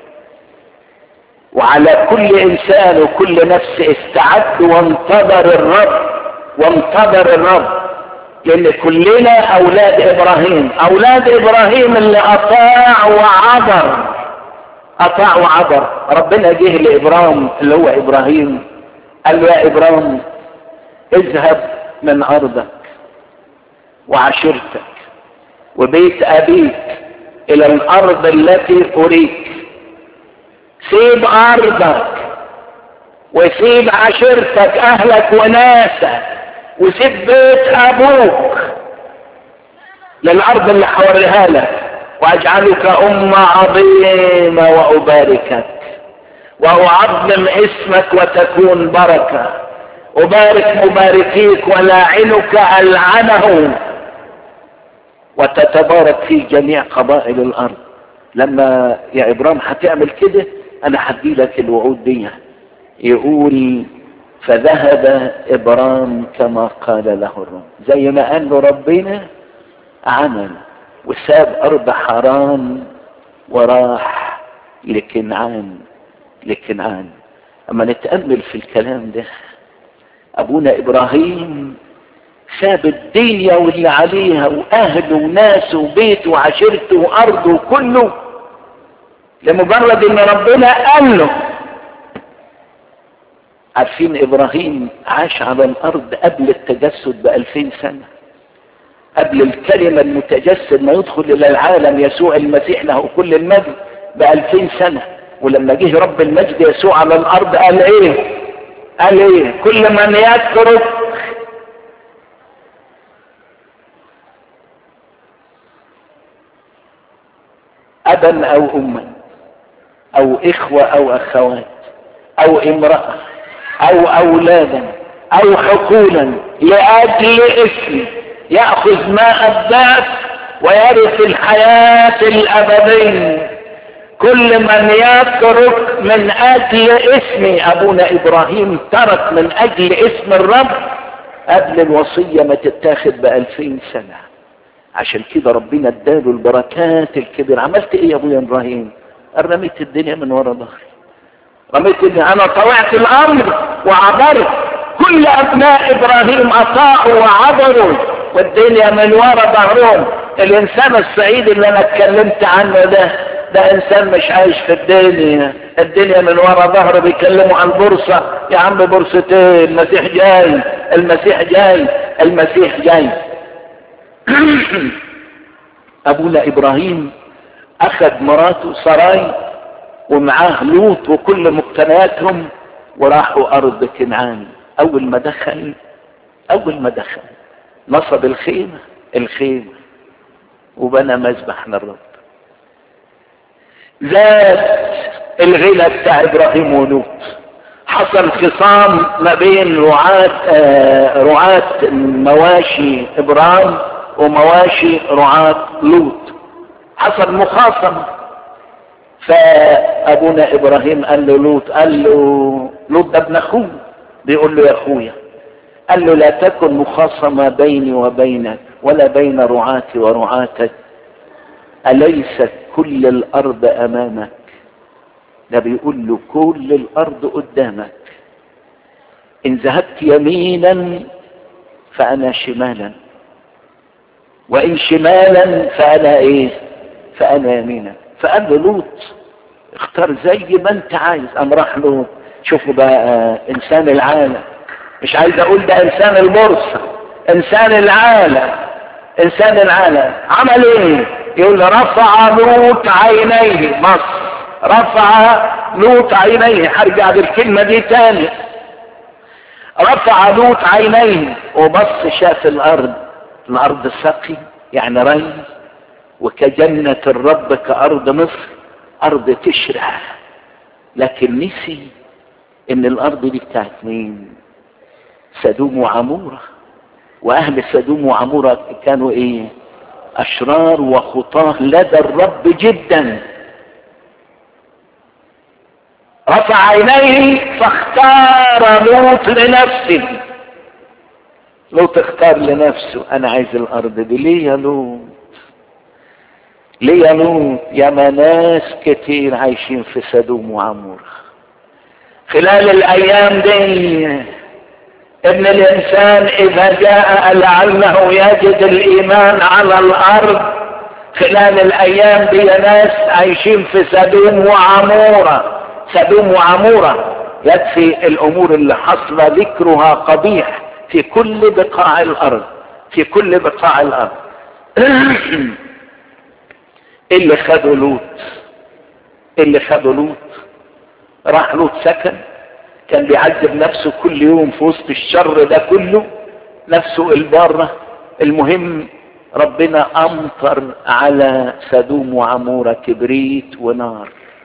وعلى كل انسان وكل نفس استعد وانتظر الرب وانتظر الرب لان كلنا اولاد ابراهيم اولاد ابراهيم اللي اطاع وعبر اطاع وعبر ربنا جه لابرام اللي هو ابراهيم قال له يا ابرام اذهب من ارضك وعشيرتك وبيت ابيك الى الارض التي اريك سيب ارضك وسيب عشيرتك اهلك وناسك وسيب بيت ابوك للارض اللي حوريها لك واجعلك امة عظيمة واباركك واعظم اسمك وتكون بركة ابارك مباركيك ولاعنك العنه وتتبارك في جميع قبائل الارض لما يا ابرام هتعمل كده انا هدي لك الوعود دي يقول فذهب ابرام كما قال له الرب زي ما قال له ربنا عمل وساب ارض حران وراح لكنعان لكنعان اما نتامل في الكلام ده ابونا ابراهيم ساب الدنيا واللي عليها واهله وناسه وبيته وعشيرته وارضه كله لمجرد ان ربنا قال له عارفين ابراهيم عاش على الارض قبل التجسد بألفين سنة قبل الكلمة المتجسد ما يدخل الى العالم يسوع المسيح له كل المجد بألفين سنة ولما جه رب المجد يسوع على الارض قال ايه قال ايه كل من يترك ابا او اما او اخوة او اخوات او امرأة او اولادا او حقولا لاجل اسمي يأخذ ماء الذات ويرث الحياة الابدية كل من يترك من اجل اسمي ابونا ابراهيم ترك من اجل اسم الرب قبل الوصية ما تتاخد بألفين سنة عشان كده ربنا اداله البركات الكبيرة عملت ايه يا ابويا ابراهيم قال رميت الدنيا من ورا ظهري رميت الدنيا انا طوعت الامر وعبرت كل ابناء ابراهيم اطاعوا وعبروا والدنيا من ورا ظهرهم الانسان السعيد اللي انا اتكلمت عنه ده ده انسان مش عايش في الدنيا الدنيا من ورا ظهره بيكلموا عن بورصة يا عم بورصة ايه المسيح جاي المسيح جاي المسيح جاي ابونا ابراهيم اخذ مراته سراي ومعاه لوط وكل مقتنياتهم وراحوا ارض كنعان اول ما دخل اول ما دخل نصب الخيمة الخيمة وبنى مذبح للرب زاد الغنى بتاع ابراهيم ولوط حصل خصام ما بين رعاة آه رعاة مواشي ابراهيم ومواشي رعاة لوط حصل مخاصمة فابونا ابراهيم قال له لوط قال له لوط ده ابن اخوه بيقول له يا اخويا قال له لا تكن مخاصمة بيني وبينك ولا بين رعاتي ورعاتك أليست كل الأرض أمامك ده بيقول له كل الأرض قدامك إن ذهبت يمينا فأنا شمالا وان شمالا فانا ايه فانا يمينا فقال له لوط اختار زي ما انت عايز قام راح لوط شوفوا بقى انسان العالم مش عايز اقول ده انسان البورصه انسان العالم انسان العالم عمل ايه يقول رفع لوط عينيه مصر رفع لوط عينيه هرجع بالكلمة دي تاني رفع لوط عينيه وبص شاف الارض الارض سقي يعني ري وكجنة الرب كأرض مصر أرض تشرح لكن نسي إن الأرض دي بتاعت مين؟ سدوم وعمورة وأهل سدوم وعمورة كانوا إيه؟ أشرار وخطاه لدى الرب جدا رفع عينيه فاختار لوط لنفسه لوط اختار لنفسه انا عايز الارض دي ليه يا لوط ليه يا لوط يا ما ناس كتير عايشين في سدوم وعمورة خلال الايام دي ابن الانسان اذا جاء لعله يجد الايمان على الارض خلال الايام دي ناس عايشين في سدوم وعموره سدوم وعمورة يكفي الامور اللي حصل ذكرها قبيح في كل بقاع الارض في كل بقاع الارض اللي خدوا لوط اللي خدوا لوط راح لوط سكن كان بيعذب نفسه كل يوم في وسط الشر ده كله نفسه البارة المهم ربنا امطر على سدوم وعمورة كبريت ونار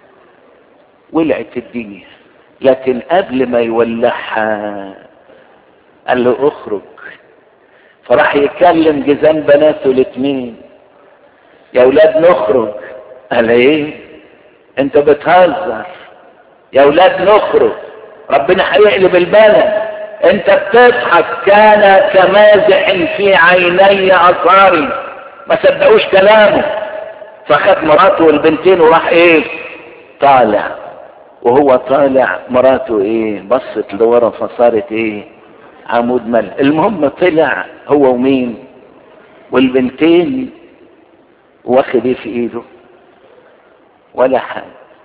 ولعت الدنيا لكن قبل ما يولعها قال له اخرج فراح يكلم جزام بناته الاثنين يا اولاد نخرج قال ايه انت بتهزر يا اولاد نخرج ربنا هيقلب البلد انت بتضحك كان كمازح في عيني اثاري ما صدقوش كلامه فخد مراته والبنتين وراح ايه طالع وهو طالع مراته ايه بصت لورا فصارت ايه عمود ملح المهم طلع هو ومين والبنتين واخد ايه في ايده ولا حاجه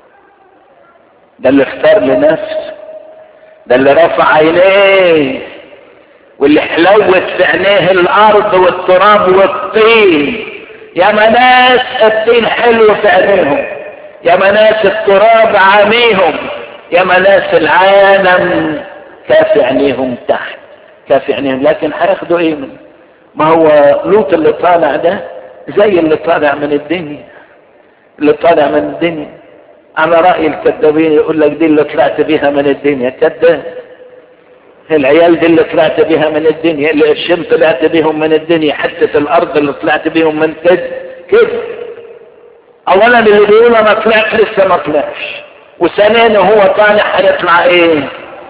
ده اللي اختار لنفسه ده اللي رفع عينيه واللي حلوت في عينيه الارض والتراب والطين يا مناس الطين حلو في عينيهم يا مناس التراب عاميهم يا مناس العالم كافي عينيهم تحت كافي عينيهم لكن هياخدوا ايه من ما هو لوط اللي طالع ده زي اللي طالع من الدنيا اللي طالع من الدنيا على رأي الكذابين يقول لك دي اللي طلعت بيها من الدنيا كذاب العيال دي اللي طلعت بيها من الدنيا اللي الشم طلعت بيهم من الدنيا حتة الارض اللي طلعت بيهم من كده كده اولا اللي بيقول انا طلعت لسه ما طلعش وثانيا هو طالع هيطلع ايه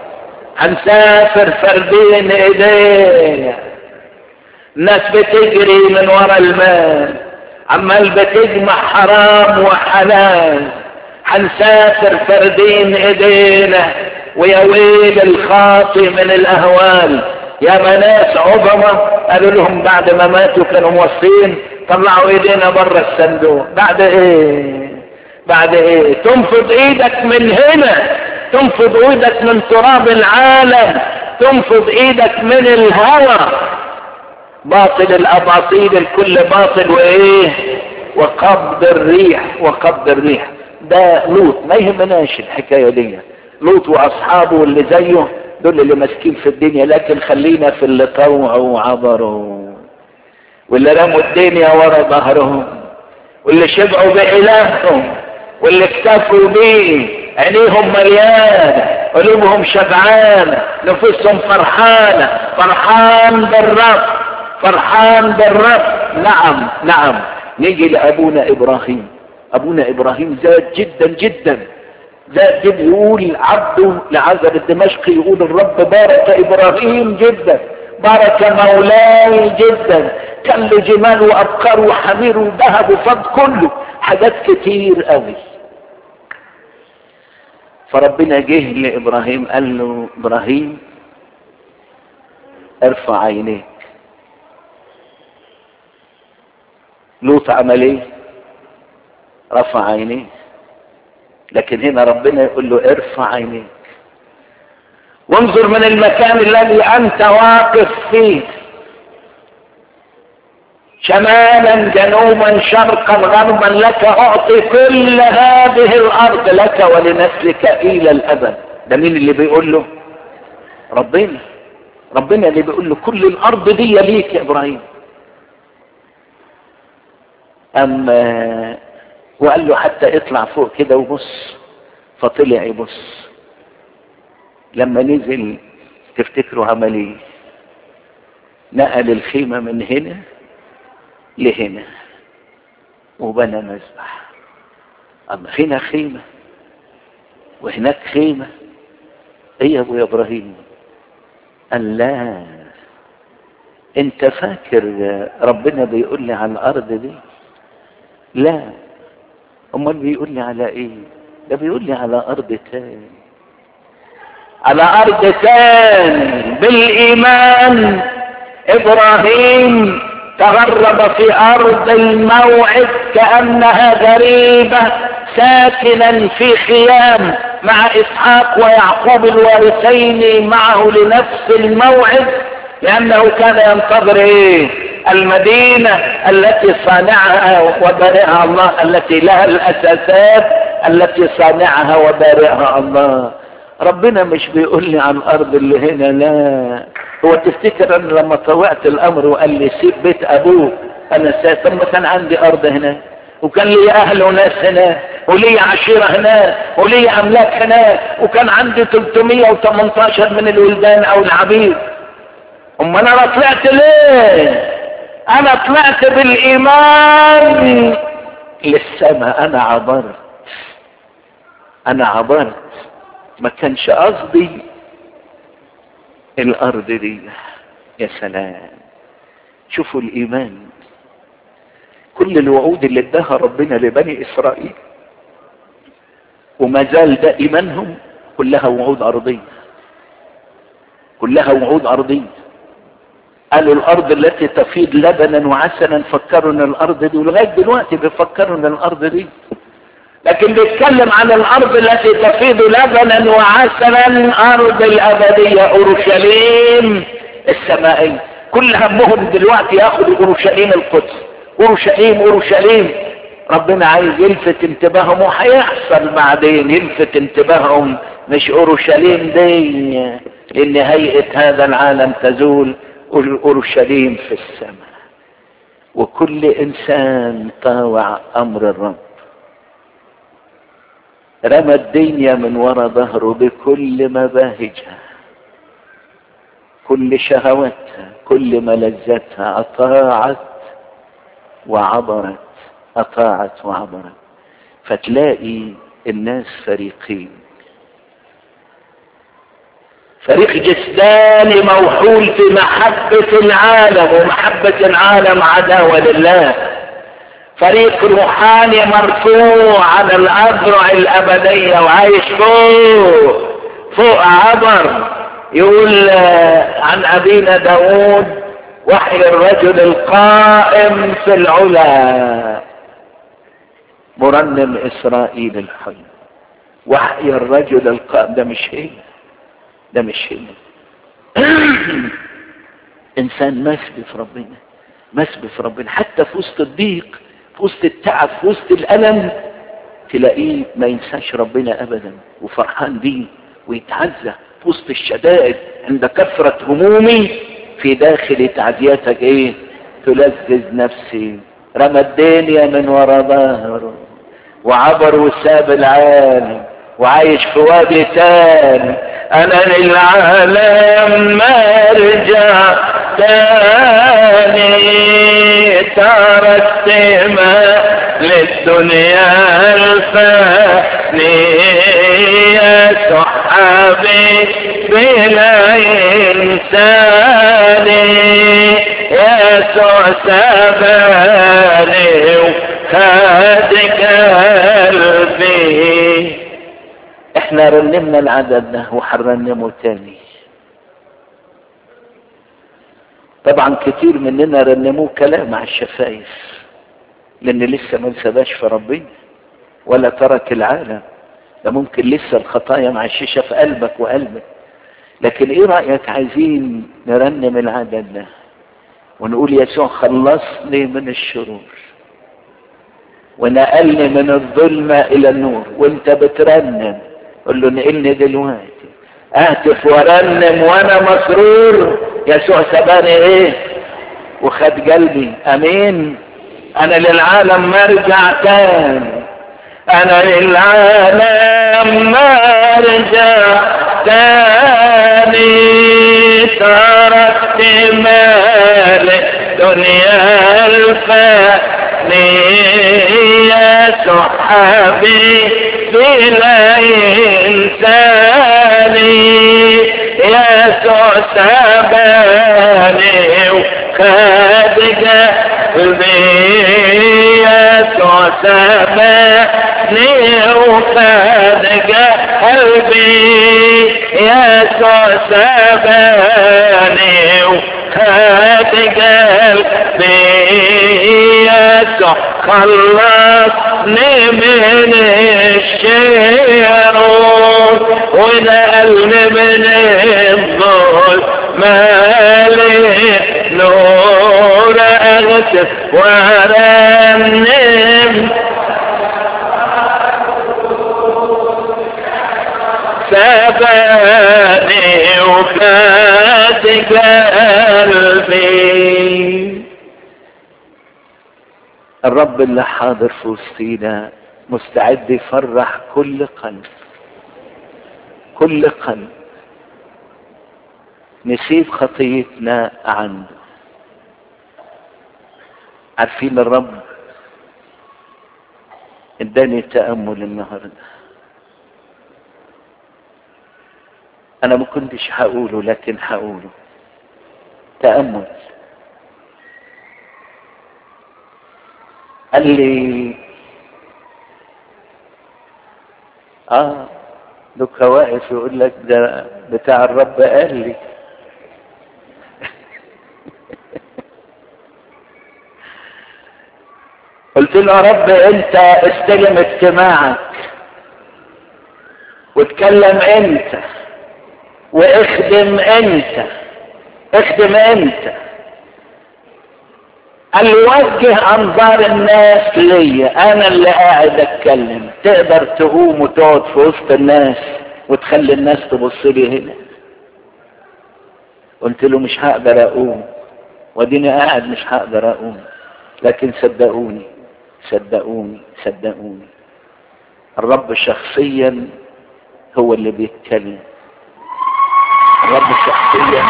هنسافر فردين ايدينا الناس بتجري من ورا المال عمال بتجمع حرام وحلال هنسافر فردين ايدينا ويا ويل الخاطي من الاهوال يا مناس عظمة قالوا لهم بعد ما ماتوا كانوا موصين طلعوا ايدينا بره الصندوق بعد ايه بعد ايه تنفض ايدك من هنا تنفض ايدك من تراب العالم تنفض ايدك من الهوى باطل الاباطيل الكل باطل وايه وقبض الريح وقبض الريح ده لوط ما يهمناش الحكايه دي لوط واصحابه واللي زيه دول اللي ماسكين في الدنيا لكن خلينا في اللي طوعوا وعبروا واللي رموا الدنيا ورا ظهرهم واللي شبعوا بإلههم واللي اكتفوا بيه عينيهم مليانة قلوبهم شبعانة نفوسهم فرحانة فرحان بالرب فرحان بالرب نعم نعم نيجي لأبونا إبراهيم أبونا إبراهيم زاد جدا جدا زاد جدا يقول عبده لعزر الدمشقي يقول الرب بارك إبراهيم جدا بارك مولاي جدا كان له جمال وأبقار وحمير وذهب وفض كله حاجات كتير قوي فربنا جه لإبراهيم قال له إبراهيم ارفع عينيك لوط عمل ايه رفع عينيه لكن هنا ربنا يقول له ارفع عينيك وانظر من المكان الذي انت واقف فيه شمالا جنوبا شرقا غربا لك اعطي كل هذه الارض لك ولنسلك الى الابد ده مين اللي بيقول له ربنا ربنا اللي بيقول له كل الارض دي ليك يا ابراهيم اما وقال له حتى اطلع فوق كده وبص فطلع يبص لما نزل تفتكروا عمل ايه نقل الخيمه من هنا لهنا وبنى مذبح اما هنا خيمه وهناك خيمه ايه يا ابو يا ابراهيم قال لا انت فاكر ربنا بيقول لي على الارض دي لا امال بيقول لي على ايه ده بيقول لي على ارض تاني على ارض تاني بالايمان ابراهيم تغرب في ارض الموعد كانها غريبه ساكنا في خيام مع اسحاق ويعقوب الوارثين معه لنفس الموعد لانه كان ينتظر ايه المدينة التي صانعها وبارئها الله التي لها الاساسات التي صانعها وبارئها الله ربنا مش بيقول لي عن الارض اللي هنا لا هو تفتكر ان لما طوعت الامر وقال لي سيب بيت ابوك انا سايب طب ما كان عندي ارض هناك وكان لي اهل وناس هناك ولي عشيرة هناك ولي املاك هناك وكان عندي 318 من الولدان او العبيد اما انا طلعت ليه انا طلعت بالايمان للسماء انا عبرت انا عبرت ما كانش قصدي الارض دي يا سلام شوفوا الايمان كل الوعود اللي اداها ربنا لبني اسرائيل وما زال ده ايمانهم كلها وعود ارضيه كلها وعود ارضيه قالوا الارض التي تفيض لبنا وعسلا فكروا ان الارض دي ولغايه دلوقتي بيفكروا ان الارض دي لكن بيتكلم عن الارض التي تفيض لبنا وعسلا ارض الابديه اورشليم السمائيه كل همهم دلوقتي ياخدوا اورشليم القدس اورشليم اورشليم ربنا عايز يلفت انتباههم وهيحصل بعدين يلفت انتباههم مش اورشليم دي ان هيئه هذا العالم تزول اورشليم في السماء وكل انسان طاوع امر الرب رمى الدنيا من وراء ظهره بكل مباهجها كل شهواتها كل ملذاتها اطاعت وعبرت اطاعت وعبرت فتلاقي الناس فريقين فريق جسداني موحول في محبة العالم ومحبة العالم عداوة لله فريق روحاني مرفوع على الأذرع الأبدية وعايش فوق فوق عبر يقول عن أبينا داود وحي الرجل القائم في العلا مرنم إسرائيل الحي وحي الرجل القائم ده مش هي ده مش هي انسان مسبي في ربنا مسبي في ربنا حتى في وسط الضيق في وسط التعب في وسط الالم تلاقيه ما ينساش ربنا ابدا وفرحان بيه ويتعزى في وسط الشدائد عند كثرة همومي في داخل تعزيتك ايه تلذذ نفسي رمى الدنيا من ورا ظهره وعبر وساب العالم وعايش في وادي تاني انا للعالم ما ارجع تاني تركت ما للدنيا الفاني يا صحابي بلا انساني يا سعسباني وهاد قلبي احنا رنمنا العدد ده وحرنمه تاني طبعا كتير مننا رنموه كلام على الشفايف لان لسه ما انسباش في ربنا ولا ترك العالم ده ممكن لسه الخطايا معششة في قلبك وقلبك لكن ايه رأيك عايزين نرنم العدد ده ونقول يسوع خلصني من الشرور ونقلني من الظلمة الى النور وانت بترنم قل له نقلني دلوقتي اهتف ورنم وانا مسرور يسوع سباني ايه وخد قلبي امين انا للعالم مرجع تاني انا للعالم مرجع تاني تركت مال دنيا الفانية صحابي بلا إنساني يسوع سباني وخد قلبي يسوع سباني وخد قلبي يسوع سباني وخد قلبي يسوع خلصني من الشرور ونقلني من الظلم مالي نور اغتف ورنم سباني وخد قلبي الرب اللي حاضر في وسطينا مستعد يفرح كل قلب كل قلب نسيب خطيتنا عنده عارفين الرب اداني تأمل النهارده انا ما كنتش هقوله لكن هقوله تأمل قال لي اه دوك واقف يقول لك ده بتاع الرب قال لي قلت له يا رب انت استلم اجتماعك واتكلم انت واخدم انت اخدم انت قال لي وجه انظار الناس ليا انا اللي قاعد اتكلم تقدر تقوم وتقعد في وسط الناس وتخلي الناس تبص لي هنا قلت له مش هقدر اقوم واديني قاعد مش هقدر اقوم لكن صدقوني صدقوني صدقوني الرب شخصيا هو اللي بيتكلم الرب شخصيا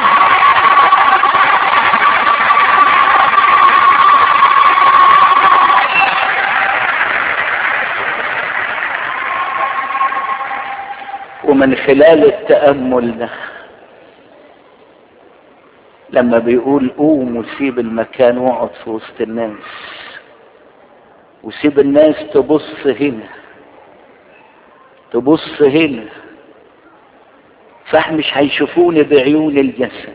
ومن خلال التأمل ده لما بيقول قوم وسيب المكان واقعد في وسط الناس وسيب الناس تبص هنا تبص هنا صح مش هيشوفوني بعيون الجسد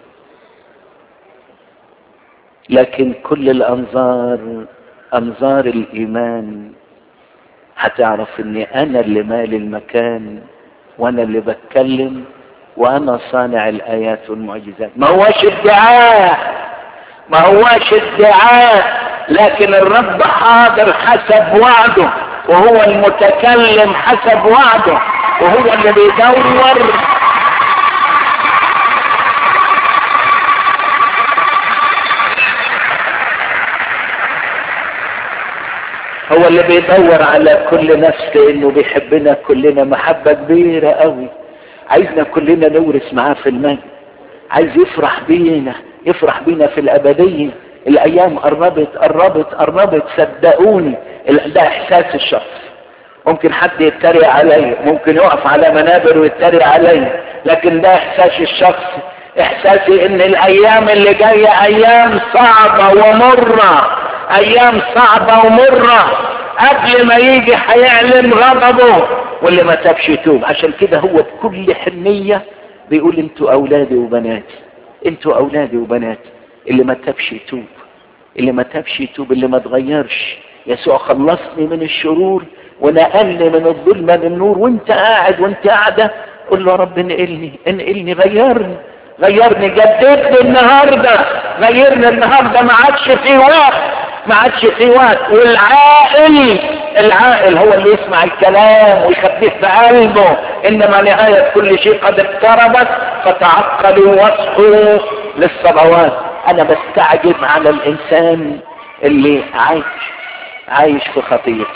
لكن كل الانظار انظار الايمان هتعرف اني انا اللي مالي المكان وانا اللي بتكلم وانا صانع الايات والمعجزات ما هواش ادعاء ما هواش ادعاء لكن الرب حاضر حسب وعده وهو المتكلم حسب وعده وهو اللي بيدور هو اللي بيدور على كل نفس لانه بيحبنا كلنا محبة كبيرة قوي عايزنا كلنا نورث معاه في المجد عايز يفرح بينا يفرح بينا في الابدية الايام قربت قربت قربت صدقوني ده احساس الشخص ممكن حد يتريق عليا ممكن يقف على منابر ويتريق عليا لكن ده احساس الشخص احساسي ان الايام اللي جايه ايام صعبه ومره ايام صعبه ومره قبل ما يجي هيعلن غضبه واللي ما تابش يتوب عشان كده هو بكل حنيه بيقول انتوا اولادي وبناتي انتوا اولادي وبناتي اللي ما تابش يتوب اللي ما تابش يتوب اللي ما تغيرش يسوع خلصني من الشرور ونقلني من الظلمة للنور وانت قاعد وانت قاعدة قول له يا رب انقلني انقلني غيرني غيرني جددني النهارده غيرني النهارده ما عادش في وقت ما عادش في وقت والعاقل العاقل هو اللي يسمع الكلام ويخبيه في قلبه انما نهاية كل شيء قد اقتربت فتعقلوا واصحوا للصلوات انا بستعجب على الانسان اللي عايش عايش في خطيته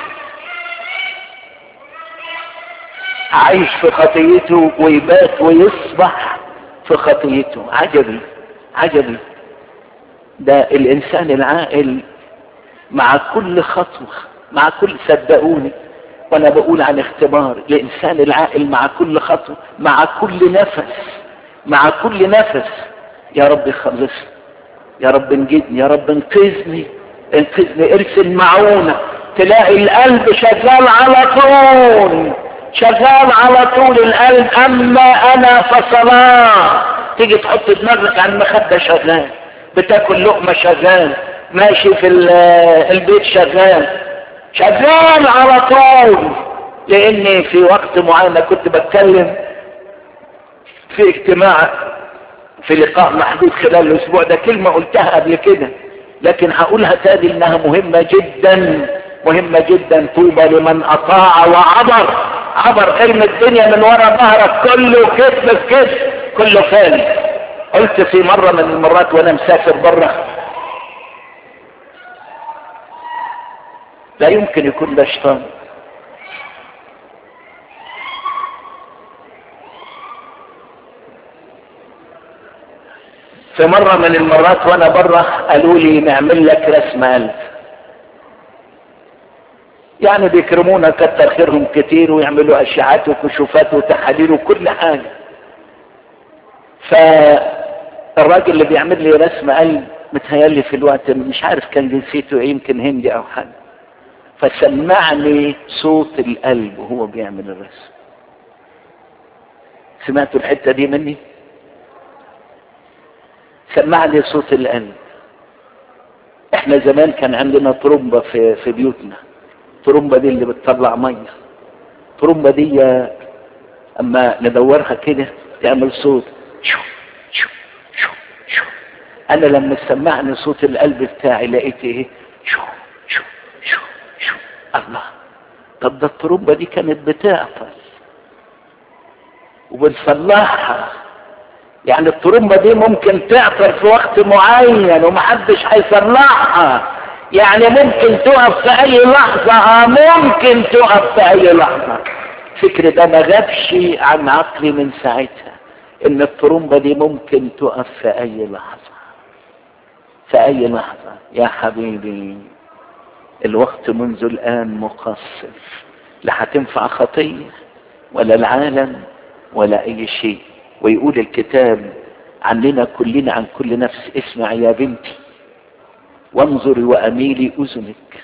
عايش في خطيته ويبات ويصبح في خطيته عجبي عجبي ده الانسان العاقل مع كل خطوة مع كل صدقوني وانا بقول عن اختبار الانسان العاقل مع كل خطوة مع كل نفس مع كل نفس يا رب خلصني يا رب انجدني يا رب انقذني انقذني ارسل معونة تلاقي القلب شغال على طول شغال على طول القلب اما انا فصلاه تيجي تحط دماغك على المخدة شغال بتاكل لقمة شغال ماشي في البيت شغال شغال على طول لاني في وقت معين كنت بتكلم في اجتماع في لقاء محدود خلال الاسبوع ده كلمة قلتها قبل كده لكن هقولها تاني انها مهمة جدا مهمة جدا طوبى لمن اطاع وعبر عبر ارمي الدنيا من ورا ظهرك كله كذب في كذب كله فاني قلت في مرة من المرات وانا مسافر بره لا يمكن يكون ده شيطان في مرة من المرات وانا بره قالوا لي نعمل لك رسم قلب يعني بيكرمونا كتر خيرهم كتير ويعملوا اشعات وكشوفات وتحاليل وكل حاجة فالراجل اللي بيعمل لي رسم قلب متهيألي في الوقت مش عارف كان جنسيته ايه يمكن هندي او حاجة فسمعني صوت القلب وهو بيعمل الرسم سمعتوا الحتة دي مني سمعني صوت القلب احنا زمان كان عندنا طرمبة في, في بيوتنا الطرمبة دي اللي بتطلع مية الطرمبة دي اما ندورها كده تعمل صوت شو شو شو شو انا لما سمعني صوت القلب بتاعي لقيت ايه شو شو شو شو الله طب ده الطرمبة دي كانت بتعطل وبنصلحها يعني الطرمبة دي ممكن تعطل في وقت معين ومحدش هيصلحها يعني ممكن تقف في اي لحظة اه ممكن تقف في اي لحظة فكر ده ما غابش عن عقلي من ساعتها ان الطرمبة دي ممكن تقف في اي لحظة في اي لحظة يا حبيبي الوقت منذ الان مقصر لا هتنفع خطية ولا العالم ولا اي شيء ويقول الكتاب عننا كلنا عن كل نفس اسمع يا بنتي وانظري واميلي اذنك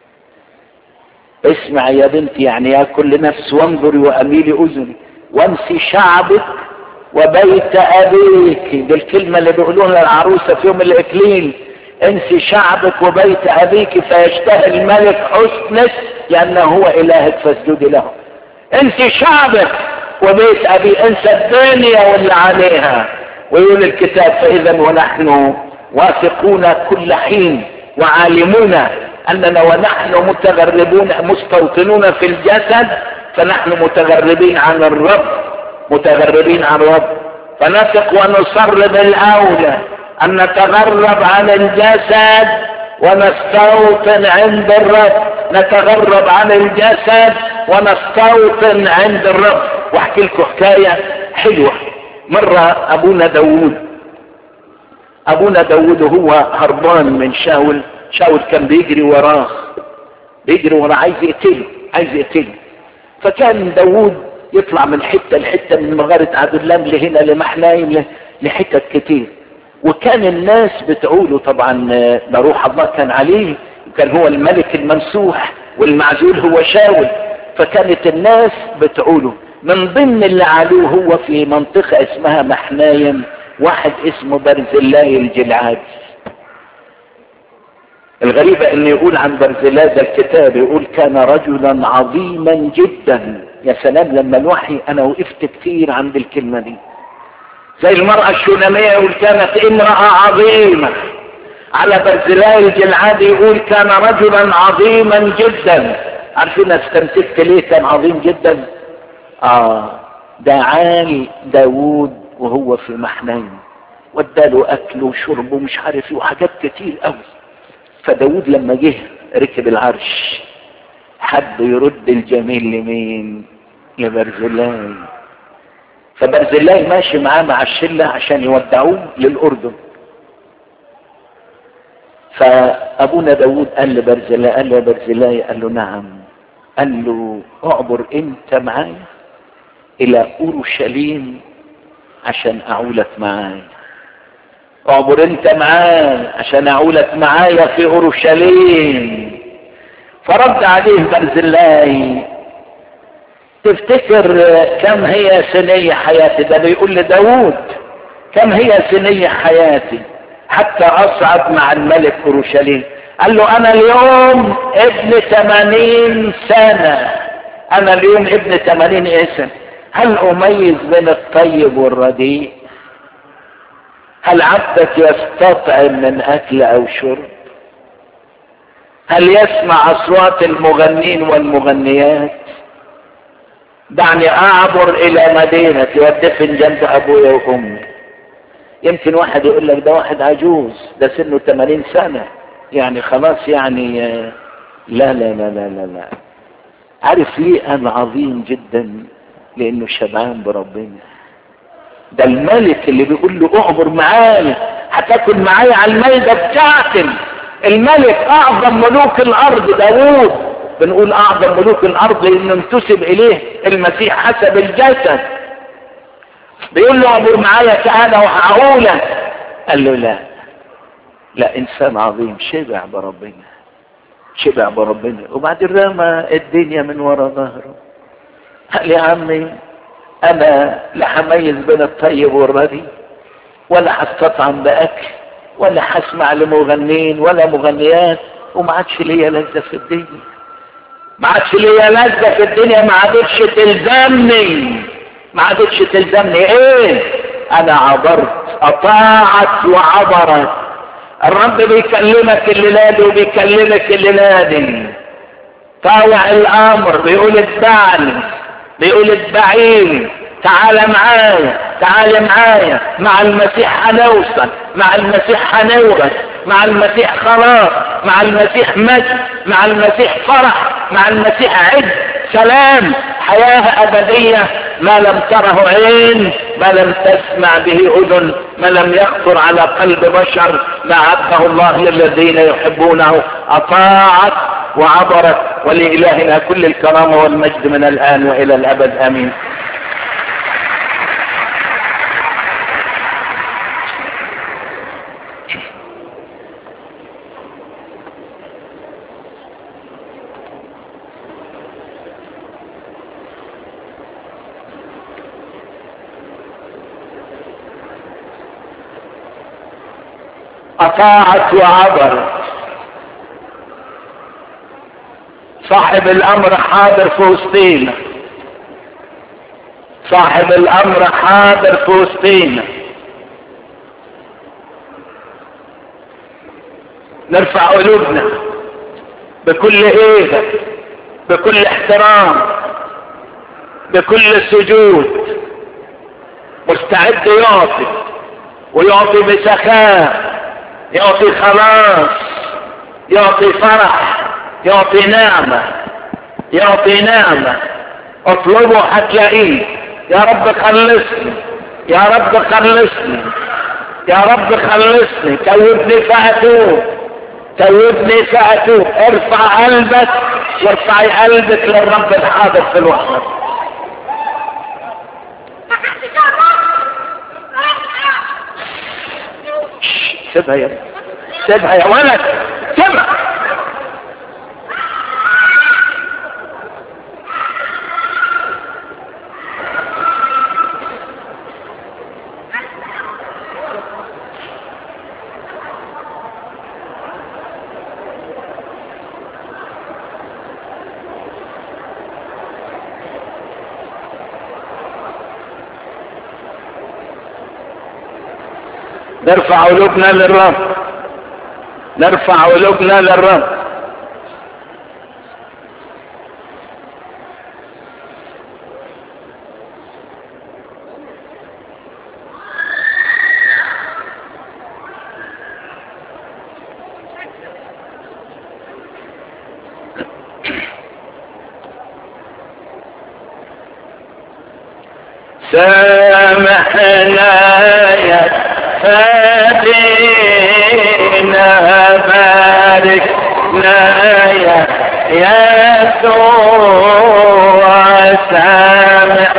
اسمع يا بنتي يعني يا كل نفس وانظري واميلي اذنك وانسي شعبك وبيت ابيك دي الكلمه اللي بيقولوها للعروسه في يوم الاكليل انسي شعبك وبيت ابيك فيشتهي الملك حسنك لانه هو الهك فاسجدي له انسي شعبك وبيت ابي انسى الدنيا واللي عليها ويقول الكتاب فاذا ونحن واثقون كل حين وعالمون اننا ونحن متغربون مستوطنون في الجسد فنحن متغربين عن الرب متغربين عن الرب فنثق ونصر بالاولى ان نتغرب عن الجسد ونستوطن عند الرب نتغرب عن الجسد ونستوطن عند الرب واحكي لكم حكاية حلوة مرة ابونا داوود ابونا داوود هو هربان من شاول شاول كان بيجري وراه بيجري وراه عايز يقتله عايز يقتله فكان داوود يطلع من حته لحته من مغاره عدلان لهنا لمحنايم لحتت كتير وكان الناس بتقوله طبعا ده روح الله كان عليه وكان هو الملك الممسوح والمعزول هو شاول فكانت الناس بتقوله من ضمن اللي علوه هو في منطقة اسمها محنايم واحد اسمه برزلاي الجلعادي الغريبة ان يقول عن برزيلاي ده الكتاب يقول كان رجلا عظيما جدا يا سلام لما الوحي انا وقفت كتير عند الكلمة دي زي المرأة الشونامية يقول كانت امرأة عظيمة على برزيلاي الجلعادي يقول كان رجلا عظيما جدا عارفين استمسكت ليه كان عظيم جدا اه دعاني داوود وهو في محنين واداله اكل وشرب ومش عارف ايه وحاجات كتير قوي فداود لما جه ركب العرش حب يرد الجميل لمين لبرزلاي فبرزلاي ماشي معاه مع الشلة عشان يودعوه للأردن فأبونا داود قال لبرزلاي قال له يا برزلاي قال له نعم قال له اعبر انت معايا الى اورشليم عشان اعولك معايا اعبر انت معايا عشان اعولك معايا في اورشليم فرد عليه برزلاي تفتكر كم هي سنية حياتي ده بيقول لداود كم هي سنية حياتي حتى اصعد مع الملك اورشليم قال له انا اليوم ابن ثمانين سنة انا اليوم ابن ثمانين اسم هل اميز بين الطيب والرديء هل عبدك يستطعم من اكل او شرب هل يسمع اصوات المغنين والمغنيات دعني اعبر الى مدينتي وادفن جنب ابويا وامي يمكن واحد يقول لك ده واحد عجوز ده سنه 80 سنة يعني خلاص يعني لا لا لا لا لا لا عارف ليه انا عظيم جدا لانه شبعان بربنا ده الملك اللي بيقول له اعبر معايا هتاكل معايا على المائدة بتاعتي الملك اعظم ملوك الارض داوود بنقول اعظم ملوك الارض لانه انتسب اليه المسيح حسب الجسد بيقول له اعبر معايا تعالى وهعولك قال له لا لا انسان عظيم شبع بربنا شبع بربنا وبعدين رمى الدنيا من ورا ظهره قال يا عمي انا لا هميز بين الطيب والردي ولا هستطعم باكل ولا هسمع لمغنين ولا مغنيات وما عادش ليا لذه في الدنيا ما عادش ليا لذه في الدنيا ما عادتش تلزمني ما عادتش تلزمني ايه انا عبرت اطاعت وعبرت الرب بيكلمك الليله دي وبيكلمك الليله دي طاوع الامر بيقول اتبعني بيقول اتبعيني تعال معايا تعال معايا مع المسيح هنوصل مع المسيح هنورث مع المسيح خلاص مع المسيح مجد مع المسيح فرح مع المسيح عز سلام حياة أبدية ما لم تره عين ما لم تسمع به أذن ما لم يخطر على قلب بشر ما عبده الله للذين يحبونه أطاعت وعبرت ولإلهنا كل الكرامة والمجد من الآن وإلى الأبد آمين أطاعت وعبرت صاحب الأمر حاضر في وسطينا صاحب الأمر حاضر في وسطينا نرفع قلوبنا بكل هيبة بكل احترام بكل سجود مستعد يعطي ويعطي بسخاء يعطي خلاص يعطي فرح يعطي نعمة يعطي نعمة اطلبه هتلاقيه يا رب خلصني يا رب خلصني يا رب خلصني توبني فأتوب توبني فأتوب ارفع قلبك وارفعي قلبك للرب الحاضر في الوحدة سيبها يا سيبها يا ولد سيبها نرفع قلوبنا للرب نرفع قلوبنا للرب سامحنا يا فادينا باركنا يا يسوع سامح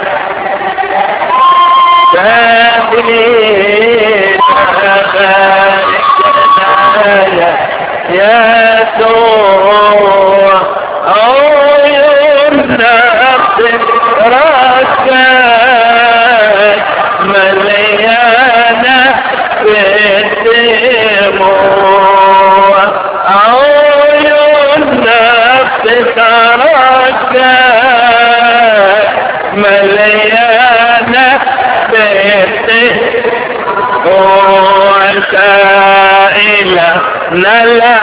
فادينا باركنا يا يسوع عيوننا ركعت مليانة بالدموع عيوننا بتركت مليانة بالدموع سائلنا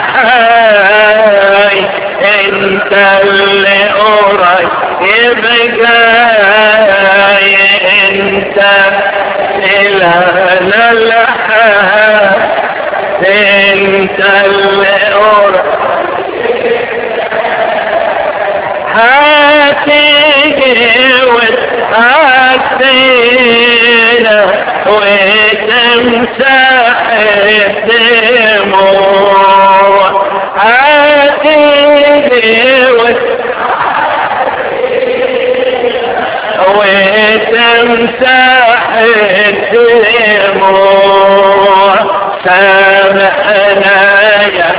الحي انت اللي قريب جاي انت الهنا الحي انت اللي قريب هتيجي وتعدينا وتمسح الدموع هتيجي وتمسح الدموع سامحنا يا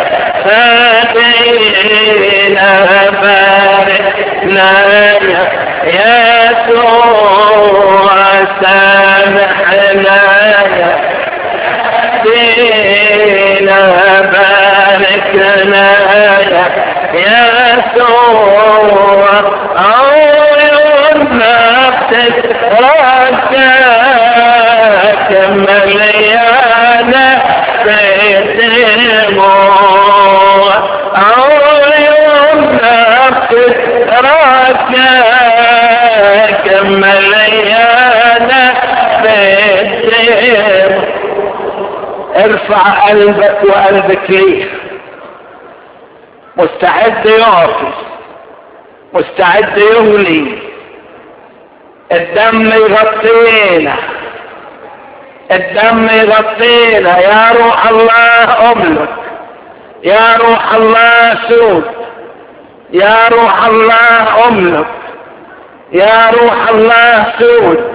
فادينا باركنا يا يسوع سامحنا يا فادينا باركنا يا يسوع عيوننا بتتركك مليانة بدموع عيوننا بتتركك مليانة بدموع ارفع قلبك وقلبك ليه مستعد يعطي مستعد يغلي الدم يغطينا الدم يغطينا يا روح الله املك يا روح الله سود يا روح الله املك يا روح الله سود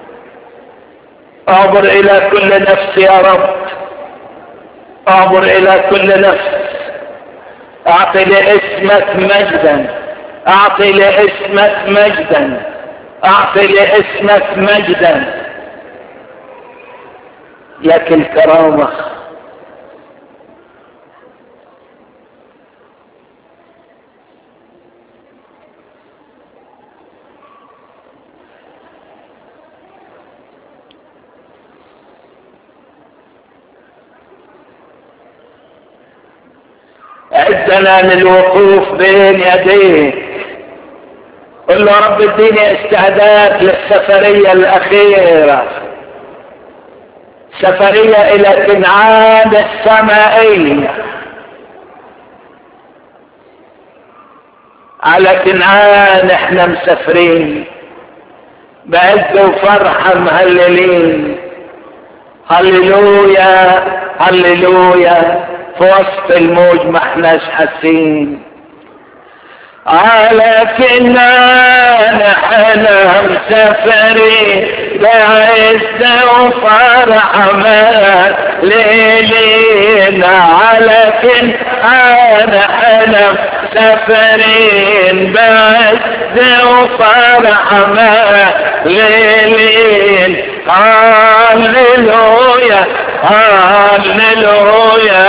اعبر الى كل نفس يا رب اعبر الى كل نفس اعطي لاسمك مجدا اعطي لاسمك مجدا اعطي لاسمك مجدا لك الكرامة أعدنا للوقوف بين يديك قل له رب اديني استعداد للسفرية الأخيرة سفرية إلى كنعان السمائية على كنعان احنا مسافرين بعز وفرحة مهللين هللويا هللويا في وسط الموج ما احناش حاسين على كنان احنا مسافرين بعز وفرح ما ليلين على كنان احنا مسافرين بعز وفرح ما ليلين هللويا هللويا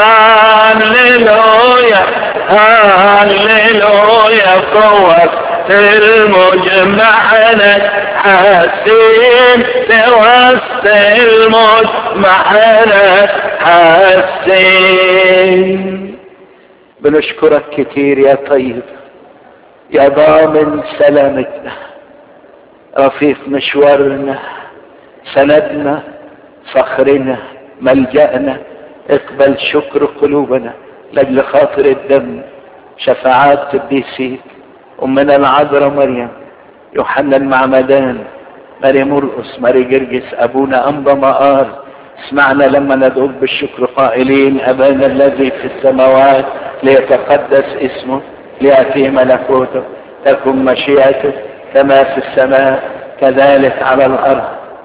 هللويا هللويا قوة المجمع حاسين في وسط المجمع حاسين بنشكرك كتير يا طيب يا ضامن سلامتنا رفيق مشوارنا سندنا فخرنا ملجأنا اقبل شكر قلوبنا لاجل خاطر الدم شفاعات قديسيك امنا العذراء مريم يوحنا المعمدان ماري مرقس ماري جرجس ابونا انبا مقار اسمعنا لما ندعوك بالشكر قائلين ابانا الذي في السماوات ليتقدس اسمه لياتي ملكوته تكن مشيئته كما في السماء كذلك على الارض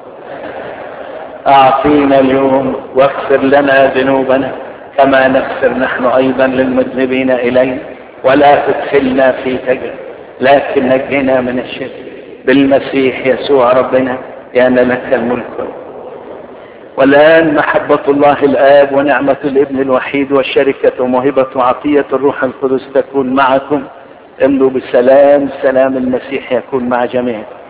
اعطينا اليوم واغفر لنا ذنوبنا كما نغفر نحن ايضا للمذنبين الينا ولا تدخلنا في تجربه لكن نجنا من الشرك بالمسيح يسوع ربنا لان لك الملك والان محبه الله الاب ونعمه الابن الوحيد والشركه وموهبه وعطيه الروح القدس تكون معكم امضوا بالسلام سلام المسيح يكون مع جميعكم